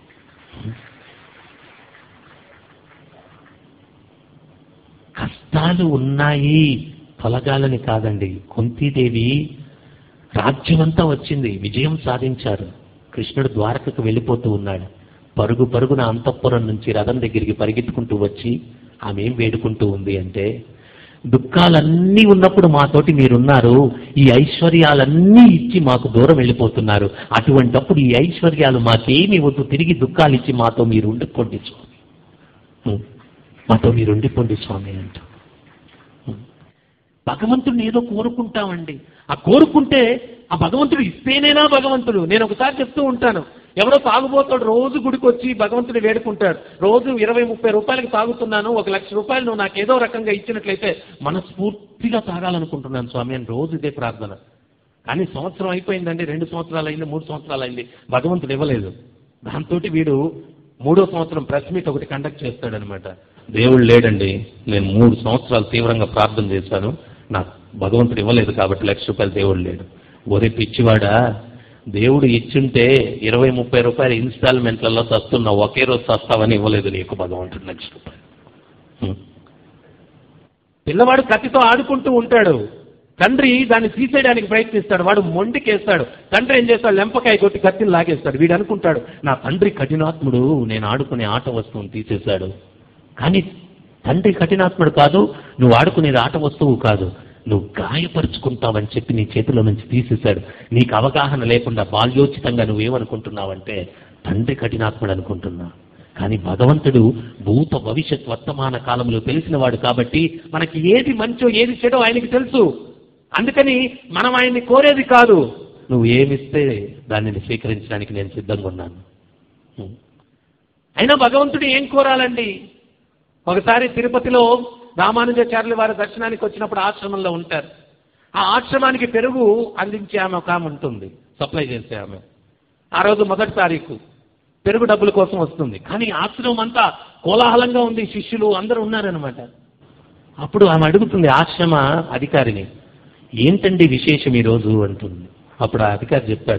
కష్టాలు ఉన్నాయి తొలగాలని కాదండి కుంతీదేవి రాజ్యమంతా వచ్చింది విజయం సాధించారు కృష్ణుడు ద్వారకకు వెళ్ళిపోతూ ఉన్నాడు పరుగు పరుగున అంతఃపురం నుంచి రథం దగ్గరికి పరిగెత్తుకుంటూ వచ్చి ఆమె ఏం వేడుకుంటూ ఉంది అంటే దుఃఖాలన్నీ ఉన్నప్పుడు మాతోటి మీరున్నారు ఈ ఐశ్వర్యాలన్నీ ఇచ్చి మాకు దూరం వెళ్ళిపోతున్నారు అటువంటప్పుడు ఈ ఐశ్వర్యాలు మాకేమీ వద్దు తిరిగి దుఃఖాలు ఇచ్చి మాతో మీరు ఉండిపోండి స్వామి ఉం. మాతో మీరు ఉండిపోండి స్వామి అంటూ ఉం. భగవంతుడిని ఏదో కోరుకుంటామండి ఆ కోరుకుంటే ఆ భగవంతుడు ఇస్తేనేనా భగవంతుడు నేను ఒకసారి చెప్తూ ఉంటాను ఎవరో తాగుబోతాడు రోజు గుడికి వచ్చి భగవంతుని వేడుకుంటాడు రోజు ఇరవై ముప్పై రూపాయలకి తాగుతున్నాను ఒక లక్ష రూపాయలు నువ్వు నాకు ఏదో రకంగా ఇచ్చినట్లయితే మనస్ఫూర్తిగా తాగాలనుకుంటున్నాను స్వామి అని రోజు ఇదే ప్రార్థన కానీ సంవత్సరం అయిపోయిందండి రెండు సంవత్సరాలు అయింది మూడు సంవత్సరాలు అయింది భగవంతుడు ఇవ్వలేదు దాంతో వీడు మూడో సంవత్సరం ప్రెస్ మీట్ ఒకటి కండక్ట్ చేస్తాడనమాట దేవుడు లేడండి నేను మూడు సంవత్సరాలు తీవ్రంగా ప్రార్థన చేశాను నాకు భగవంతుడు ఇవ్వలేదు కాబట్టి లక్ష రూపాయలు దేవుడు లేడు ఒరే పిచ్చివాడా దేవుడు ఇచ్చుంటే ఇరవై ముప్పై రూపాయలు ఇన్స్టాల్మెంట్లలో చస్తున్నావు ఒకే రోజు చస్తావని ఇవ్వలేదు నీకు భగవంతుడు లక్ష రూపాయలు హ్మ్. పిల్లవాడు కత్తితో ఆడుకుంటూ ఉంటాడు తండ్రి దాన్ని తీసేయడానికి ప్రయత్నిస్తాడు వాడు మొండికేస్తాడు తండ్రి ఏం చేస్తాడు లెంపకాయ కొట్టి కత్తిని లాగేస్తాడు వీడు అనుకుంటాడు నా తండ్రి కఠినాత్ముడు నేను ఆడుకునే ఆట వస్తువుని తీసేశాడు కానీ తండ్రి కఠినాత్ముడు కాదు నువ్వు ఆడుకునేది ఆట వస్తువు కాదు నువ్వు గాయపరుచుకుంటావని చెప్పి నీ చేతిలో నుంచి తీసేశాడు నీకు అవగాహన లేకుండా బాల్యోచితంగా నువ్వేమనుకుంటున్నావంటే తండ్రి కఠినాత్ముడు అనుకుంటున్నా కానీ భగవంతుడు భూత భవిష్యత్ వర్తమాన కాలంలో తెలిసినవాడు కాబట్టి మనకి ఏది మంచో ఏది చెడో ఆయనకి తెలుసు అందుకని మనం ఆయన్ని కోరేది కాదు నువ్వు ఏమిస్తే దానిని స్వీకరించడానికి నేను సిద్ధంగా ఉన్నాను ఉం. అయినా భగవంతుడు ఏం కోరాలండి ఒకసారి తిరుపతిలో రామానుజాచార్యుల వారి దర్శనానికి వచ్చినప్పుడు ఆశ్రమంలో ఉంటారు ఆ ఆశ్రమానికి పెరుగు అందించే ఆమె ఒక ఆమె ఉంటుంది సప్లై చేసే ఆమె ఆ రోజు మొదటి తారీఖు పెరుగు డబ్బుల కోసం వస్తుంది కానీ ఆశ్రమం అంతా కోలాహలంగా ఉంది శిష్యులు అందరూ ఉన్నారనమాట అప్పుడు ఆమె అడుగుతుంది ఆశ్రమ అధికారిని ఏంటండి విశేషం ఈ రోజు అంటుంది అప్పుడు ఆ అధికారి చెప్పాడు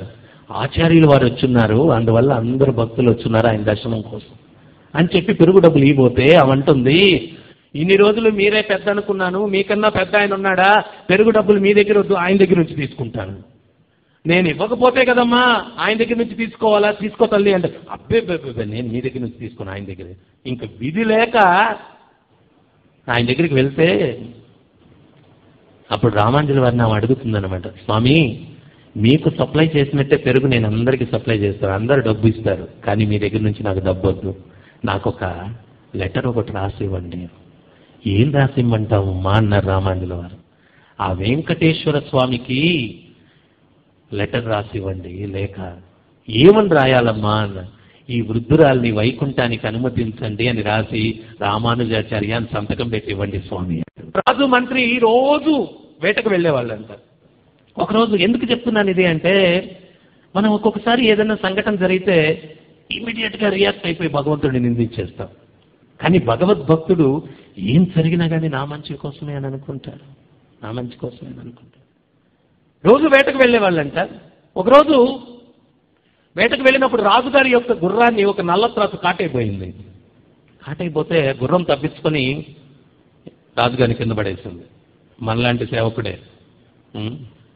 ఆచార్యులు వారు వచ్చున్నారు అందువల్ల అందరు భక్తులు వచ్చున్నారు ఆయన దర్శనం కోసం అని చెప్పి పెరుగు డబ్బులు ఇవ్వబోతే అవంటుంది ఇన్ని రోజులు మీరే పెద్ద అనుకున్నాను మీకన్నా పెద్ద ఆయన ఉన్నాడా పెరుగు డబ్బులు మీ దగ్గర వద్దు ఆయన దగ్గర నుంచి తీసుకుంటాను నేను ఇవ్వకపోతే కదమ్మా ఆయన దగ్గర నుంచి తీసుకోవాలా తీసుకో తల్లి అంటే అబ్బే అబ్బే, అబ్బే, నేను మీ దగ్గర నుంచి తీసుకుని ఆయన దగ్గర ఇంక విధి లేక ఆయన దగ్గరికి వెళ్తే అప్పుడు రామాంజలి వారిని ఆమె అడుగుతుందన్నమాట స్వామి మీకు సప్లై చేసినట్టే పెరుగు నేను అందరికీ సప్లై చేస్తాను అందరు డబ్బు ఇస్తారు కానీ మీ దగ్గర నుంచి నాకు డబ్బు వద్దు నాకు ఒక లెటర్ ఒకటి రాసి ఇవ్వండి ఏం రాసి ఇమ్మంటావు మా అన్నారు రామాంజలి వారు ఆ వెంకటేశ్వర స్వామికి లెటర్ రాసి ఇవ్వండి లేక ఏమని రాయాలమ్మా అన్న ఈ వృద్ధురాల్ని వైకుంఠానికి అనుమతించండి అని రాసి రామానుజాచార్య అని సంతకం పెట్టి ఇవ్వండి స్వామి రాజు మంత్రి రోజు వేటకు వెళ్ళేవాళ్ళంట ఒకరోజు ఎందుకు చెప్తున్నాను ఇది అంటే మనం ఒక్కొక్కసారి ఏదైనా సంఘటన జరిగితే ఇమీడియట్ గా రియాక్ట్ అయిపోయి భగవంతుడిని నిందించేస్తాం కానీ భగవద్భక్తుడు ఏం జరిగినా కానీ నా మంచి కోసమే అని అనుకుంటాడు నా మంచి కోసమే అని అనుకుంటాడు రోజు వేటకు వెళ్ళేవాళ్ళంట ఒకరోజు వేటకు వెళ్ళినప్పుడు రాజుగారి యొక్క గుర్రాన్ని ఒక నల్లత్రాసు కాటైపోయింది కాటైపోతే గుర్రం తప్పించుకొని రాజుగారి కింద పడేసింది మనలాంటి సేవకుడే ఉం.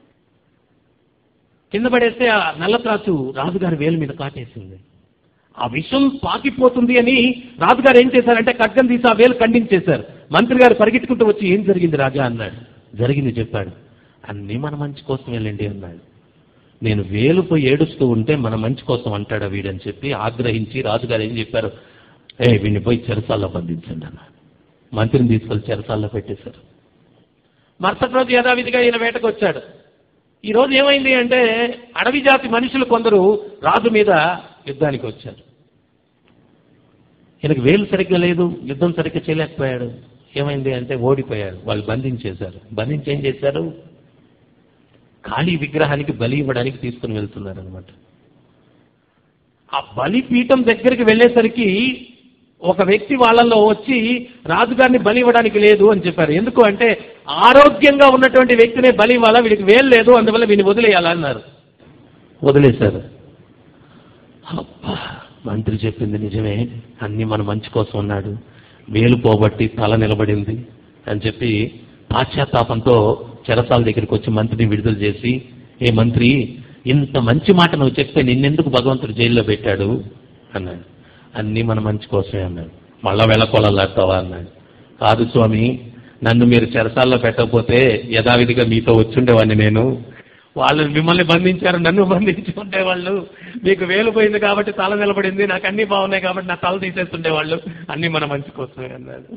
కింద పడేస్తే ఆ నల్లత్రాసు రాజుగారి వేలు మీద కాటేసింది ఆ విషం పాకిపోతుంది అని రాజుగారు ఏం చేశారంటే ఖడ్గం తీసి ఆ వేలు ఖండించేశారు మంత్రి గారు పరిగెత్తుకుంటూ వచ్చి ఏం జరిగింది రాజా అన్నాడు జరిగింది చెప్పాడు అన్నీ మన మంచి కోసం వెళ్ళండి అన్నాడు నేను వేలు పోయి ఏడుస్తూ ఉంటే మన మంచి కోసం అంటాడా వీడని చెప్పి ఆగ్రహించి రాజుగారు ఏం చెప్పారు ఏ వీడిని పోయి చెరసాల్లో బంధించండి అన్నాడు మంత్రిని తీసుకెళ్లి చెరసాల్లో పెట్టేశారు మరుసటి రోజు యథావిధిగా ఈయన వేటకు వచ్చాడు ఈ రోజు ఏమైంది అంటే అడవి జాతి మనుషులు కొందరు రాజు మీద యుద్ధానికి వచ్చారు ఈయనకు వేలు సరిగ్గా లేదు యుద్ధం సరిగ్గా చేయలేకపోయాడు ఏమైంది అంటే ఓడిపోయాడు వాళ్ళు బంధించేశారు బంధించి ఏం చేశారు కాళీ విగ్రహానికి బలి ఇవ్వడానికి తీసుకుని వెళ్తున్నారు అనమాట ఆ బలిపీఠం దగ్గరికి వెళ్ళేసరికి ఒక వ్యక్తి వాళ్ళల్లో వచ్చి రాజుగారిని బలి ఇవ్వడానికి లేదు అని చెప్పారు ఎందుకు అంటే ఆరోగ్యంగా ఉన్నటువంటి వ్యక్తినే బలి ఇవ్వాలా వీడికి వేలు లేదు అందువల్ల వీడిని వదిలేయాలా అన్నారు వదిలేశారు అబ్బా మంత్రి చెప్పింది నిజమే అన్ని మన మంచి కోసం ఉన్నాడు వేలు పోబట్టి తల నిలబడింది అని చెప్పి పాశ్చాత్తాపంతో చెరసాల దగ్గరికి వచ్చి మంత్రిని విడుదల చేసి ఏ మంత్రి ఇంత మంచి మాట నువ్వు చెప్తే నిన్నెందుకు భగవంతుడు జైల్లో పెట్టాడు అన్నాడు అన్నీ మన మంచి కోసమే అన్నాడు మళ్ళా వెళ్ళకొలాడతావా అన్నాడు కాదు స్వామి నన్ను మీరు చెరసాల్లో పెట్టకపోతే యథావిధిగా మీతో వచ్చుండేవాడిని నేను వాళ్ళు మిమ్మల్ని బంధించారు నన్ను బంధించుకుంటే వాళ్ళు మీకు వేలు పోయింది కాబట్టి తల నిలబడింది నాకు అన్ని బాగున్నాయి కాబట్టి నా తల తీసేస్తుండే వాళ్ళు అన్ని మన మంచి కోసమే అన్నాడు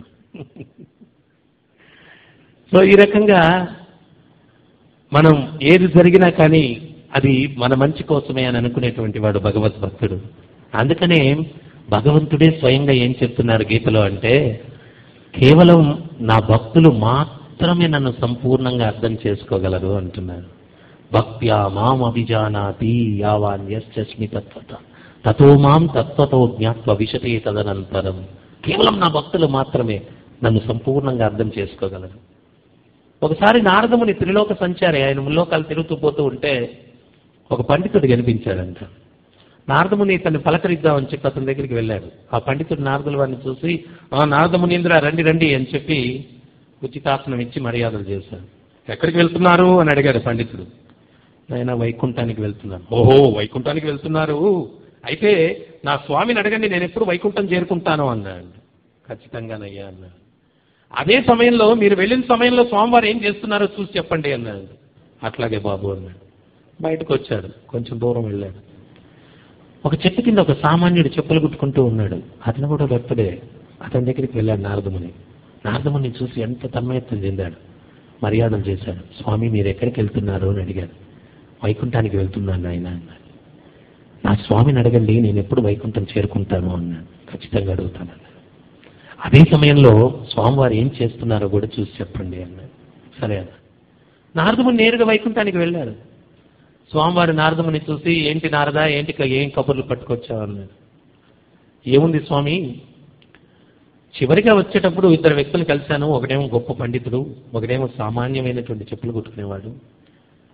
సో ఈ రకంగా మనం ఏది జరిగినా కానీ అది మన మంచి కోసమే అని అనుకునేటువంటి వాడు భగవద్భక్తుడు అందుకనే భగవంతుడే స్వయంగా ఏం చెప్తున్నారు గీతలో అంటే కేవలం నా భక్తులు మాత్రమే నన్ను సంపూర్ణంగా అర్థం చేసుకోగలరు అంటున్నారు భక్త్యా మాం అభిజానాతి యావాన్యస్మి తత్వత తతో మాం తత్వతో జ్ఞాత్వ విశతే తదనంతరం కేవలం నా భక్తులు మాత్రమే నన్ను సంపూర్ణంగా అర్థం చేసుకోగలరు ఒకసారి నారదముని త్రిలోక సంచారి ఆయన ముల్లోకాలు తిరుగుతూ పోతూ ఉంటే ఒక పండితుడు కనిపించాడంట నారదముని తను పలకరిద్దామని చెప్పి అతని దగ్గరికి వెళ్ళాడు ఆ పండితుడు నారదుల వారిని చూసి ఆ నారదమునీంద్ర రండి రండి అని చెప్పి ఉచితాసనం ఇచ్చి మర్యాదలు చేశాడు ఎక్కడికి వెళ్తున్నారు అని అడిగాడు పండితుడు నేను వైకుంఠానికి వెళ్తున్నాను ఓహో వైకుంఠానికి వెళ్తున్నారు అయితే నా స్వామిని అడగండి నేను ఎప్పుడు వైకుంఠం చేరుకుంటాను అన్నాడు ఖచ్చితంగానయ్యా అన్నాడు అదే సమయంలో మీరు వెళ్ళిన సమయంలో స్వామివారు ఏం చేస్తున్నారో చూసి చెప్పండి అన్నాడు అట్లాగే బాబు అన్నాడు బయటకు వచ్చాడు కొంచెం దూరం వెళ్ళాడు ఒక చెట్టు కింద ఒక సామాన్యుడు చెప్పులు కుట్టుకుంటూ ఉన్నాడు అతను కూడా భక్తుడే అతని దగ్గరికి వెళ్ళాడు నారదముని నారదముని చూసి ఎంత తన్మయత్వం చెందాడు మర్యాదలు చేశాడు స్వామి మీరు ఎక్కడికి వెళ్తున్నారు అని అడిగాడు వైకుంఠానికి వెళ్తున్నాను ఆయన అన్నాడు నా స్వామిని అడగండి నేను ఎప్పుడు వైకుంఠం చేరుకుంటాను అన్నాడు ఖచ్చితంగా అడుగుతాను అన్నాడు అదే సమయంలో స్వామివారు ఏం చేస్తున్నారో కూడా చూసి చెప్పండి అన్నాడు సరే అన్న నారదముని నేరుగా వైకుంఠానికి వెళ్ళాడు స్వామివారి నారదముని చూసి ఏంటి నారదా ఏంటి క- ఏం కబుర్లు పట్టుకొచ్చావు అన్నాడు ఏముంది స్వామి చివరిగా వచ్చేటప్పుడు ఇద్దరు వ్యక్తులు కలిశాను ఒకడేమో గొప్ప పండితుడు ఒకడేమో సామాన్యమైనటువంటి చెప్పులు కుట్టుకునేవాడు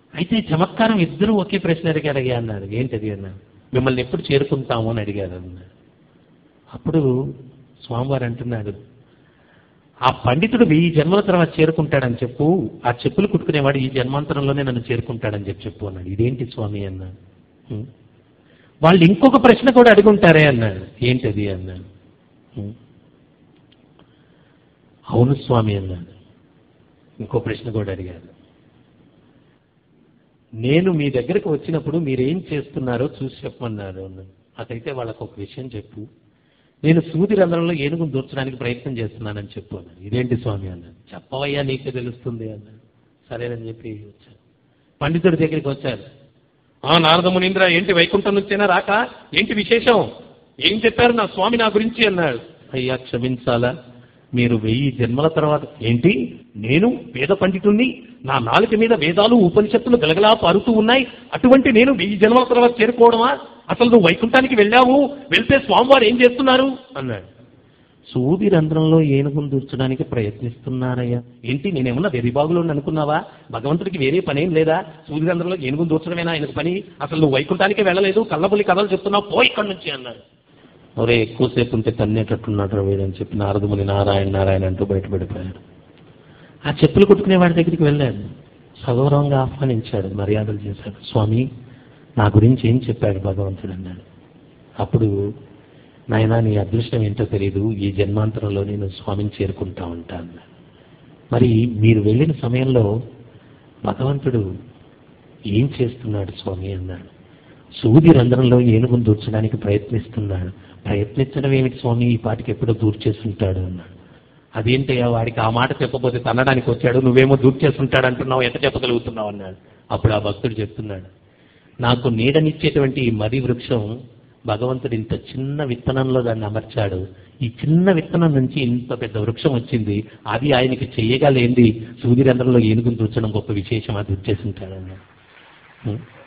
అయితే చమత్కారం ఇద్దరు ఒకే ప్రశ్న అడిగారు అయ్యా అన్నారు ఏంటది అన్నారు మిమ్మల్ని ఎప్పుడు చేరుకుంటాము అని అడిగారు అన్నారు అప్పుడు స్వామివారు అంటున్నాడు ఆ పండితుడు వెయ్యి జన్మల తర్వాత చేరుకుంటాడని చెప్పు ఆ చెప్పులు కుట్టుకునేవాడు ఈ జన్మాంతరంలోనే నన్ను చేరుకుంటాడని చెప్పి చెప్పు అన్నాడు ఇదేంటి స్వామి అన్నాడు "ఉం." వాళ్ళు ఇంకొక ప్రశ్న కూడా అడుగుంటారే అన్నాడు ఏంటది అన్నాడు "ఉం." అవును స్వామి అన్నాడు ఇంకో ప్రశ్న కూడా అడిగాడు నేను మీ దగ్గరకు వచ్చినప్పుడు మీరేం చేస్తున్నారో చూసి చెప్పమన్నారు అన్నాడు అదైతే వాళ్ళకు ఒక విషయం చెప్పు నేను సూది రంధ్రంలో ఏనుగును దూర్చడానికి ప్రయత్నం చేస్తున్నానని చెప్పు అన్నాడు ఇదేంటి స్వామి అన్నాడు చెప్పవయ్యా నీకే తెలుస్తుంది అన్నాడు సరేనని చెప్పి వచ్చాను పండితుడి దగ్గరికి వచ్చారు ఆ నారద మునీంద్ర ఏంటి వైకుంఠం నుంచేనా రాక ఏంటి విశేషం ఏం చెప్పారు నా స్వామి నా గురించి అన్నాడు అయ్యా క్షమించాలా మీరు వెయ్యి జన్మల తర్వాత ఏంటి నేను వేద పండితుణ్ణి నా నాలుక మీద వేదాలు ఉపనిషత్తులు గలగలా పారుతూ ఉన్నాయి అటువంటి నేను వెయ్యి జన్మల తర్వాత చేరుకోవడమా అసలు నువ్వు వైకుంఠానికి వెళ్ళావు వెళ్తే స్వామివారు ఏం చేస్తున్నారు అన్నాడు సూది రంధ్రంలో ఏనుగును దూర్చడానికి ప్రయత్నిస్తున్నారయ్యా ఏంటి నేనేమన్నా వెరిబాగులో అనుకున్నావా భగవంతుడికి వేరే పనేం లేదా సూది రంధ్రంలో ఏనుగును దూర్చడమేనా ఆయనకు పని అసలు నువ్వు వైకుంఠానికి వెళ్ళలేదు కళ్ళబుల్లి కథలు చెప్తున్నావు పో ఇక్కడి నుంచి అన్నాడు ఒరే ఎక్కువసేపు ఉంటే తన్నేటట్టున్నాడు రా వీడని చెప్పి నారదముని నారాయణ నారాయణ అంటూ బయటపడిపోయాడు ఆ చెప్పులు కొట్టుకునే వాడి దగ్గరికి వెళ్ళాడు సగౌరవంగా ఆహ్వానించాడు మర్యాదలు చేశాడు స్వామి నా గురించి ఏం చెప్పాడు భగవంతుడు అన్నాడు అప్పుడు నాయనా నీ అదృష్టం ఏంటో తెలియదు ఈ జన్మాంతరంలో నేను స్వామిని చేరుకుంటా ఉంటా అన్నాడు మరి మీరు వెళ్ళిన సమయంలో భగవంతుడు ఏం చేస్తున్నాడు స్వామి అన్నాడు సూది రంధ్రంలో ఏనుగును దూర్చడానికి ప్రయత్నిస్తున్నాడు ప్రయత్నించడం ఏమిటి స్వామి ఈ పాటికి ఎప్పుడో దూర్చేస్తుంటాడు అన్నాడు అదేంటయ్యా వాడికి ఆ మాట చెప్పబోతే తన్నడానికి వచ్చాడు నువ్వేమో దూర్చేస్తుంటాడు అంటున్నావు ఎంత చెప్పగలుగుతున్నావు అన్నాడు అప్పుడు ఆ భక్తుడు చెప్తున్నాడు నాకు నీడనిచ్చేటువంటి ఈ మది వృక్షం భగవంతుడు ఇంత చిన్న విత్తనంలో దాన్ని అమర్చాడు ఈ చిన్న విత్తనం నుంచి ఇంత పెద్ద వృక్షం వచ్చింది అది ఆయనకి చెయ్యగలేంది సూర్యరంధ్రంలో ఏనుగును దూర్చడం గొప్ప విశేషం అది దూర్చేస్తుంటాడు అన్నాడు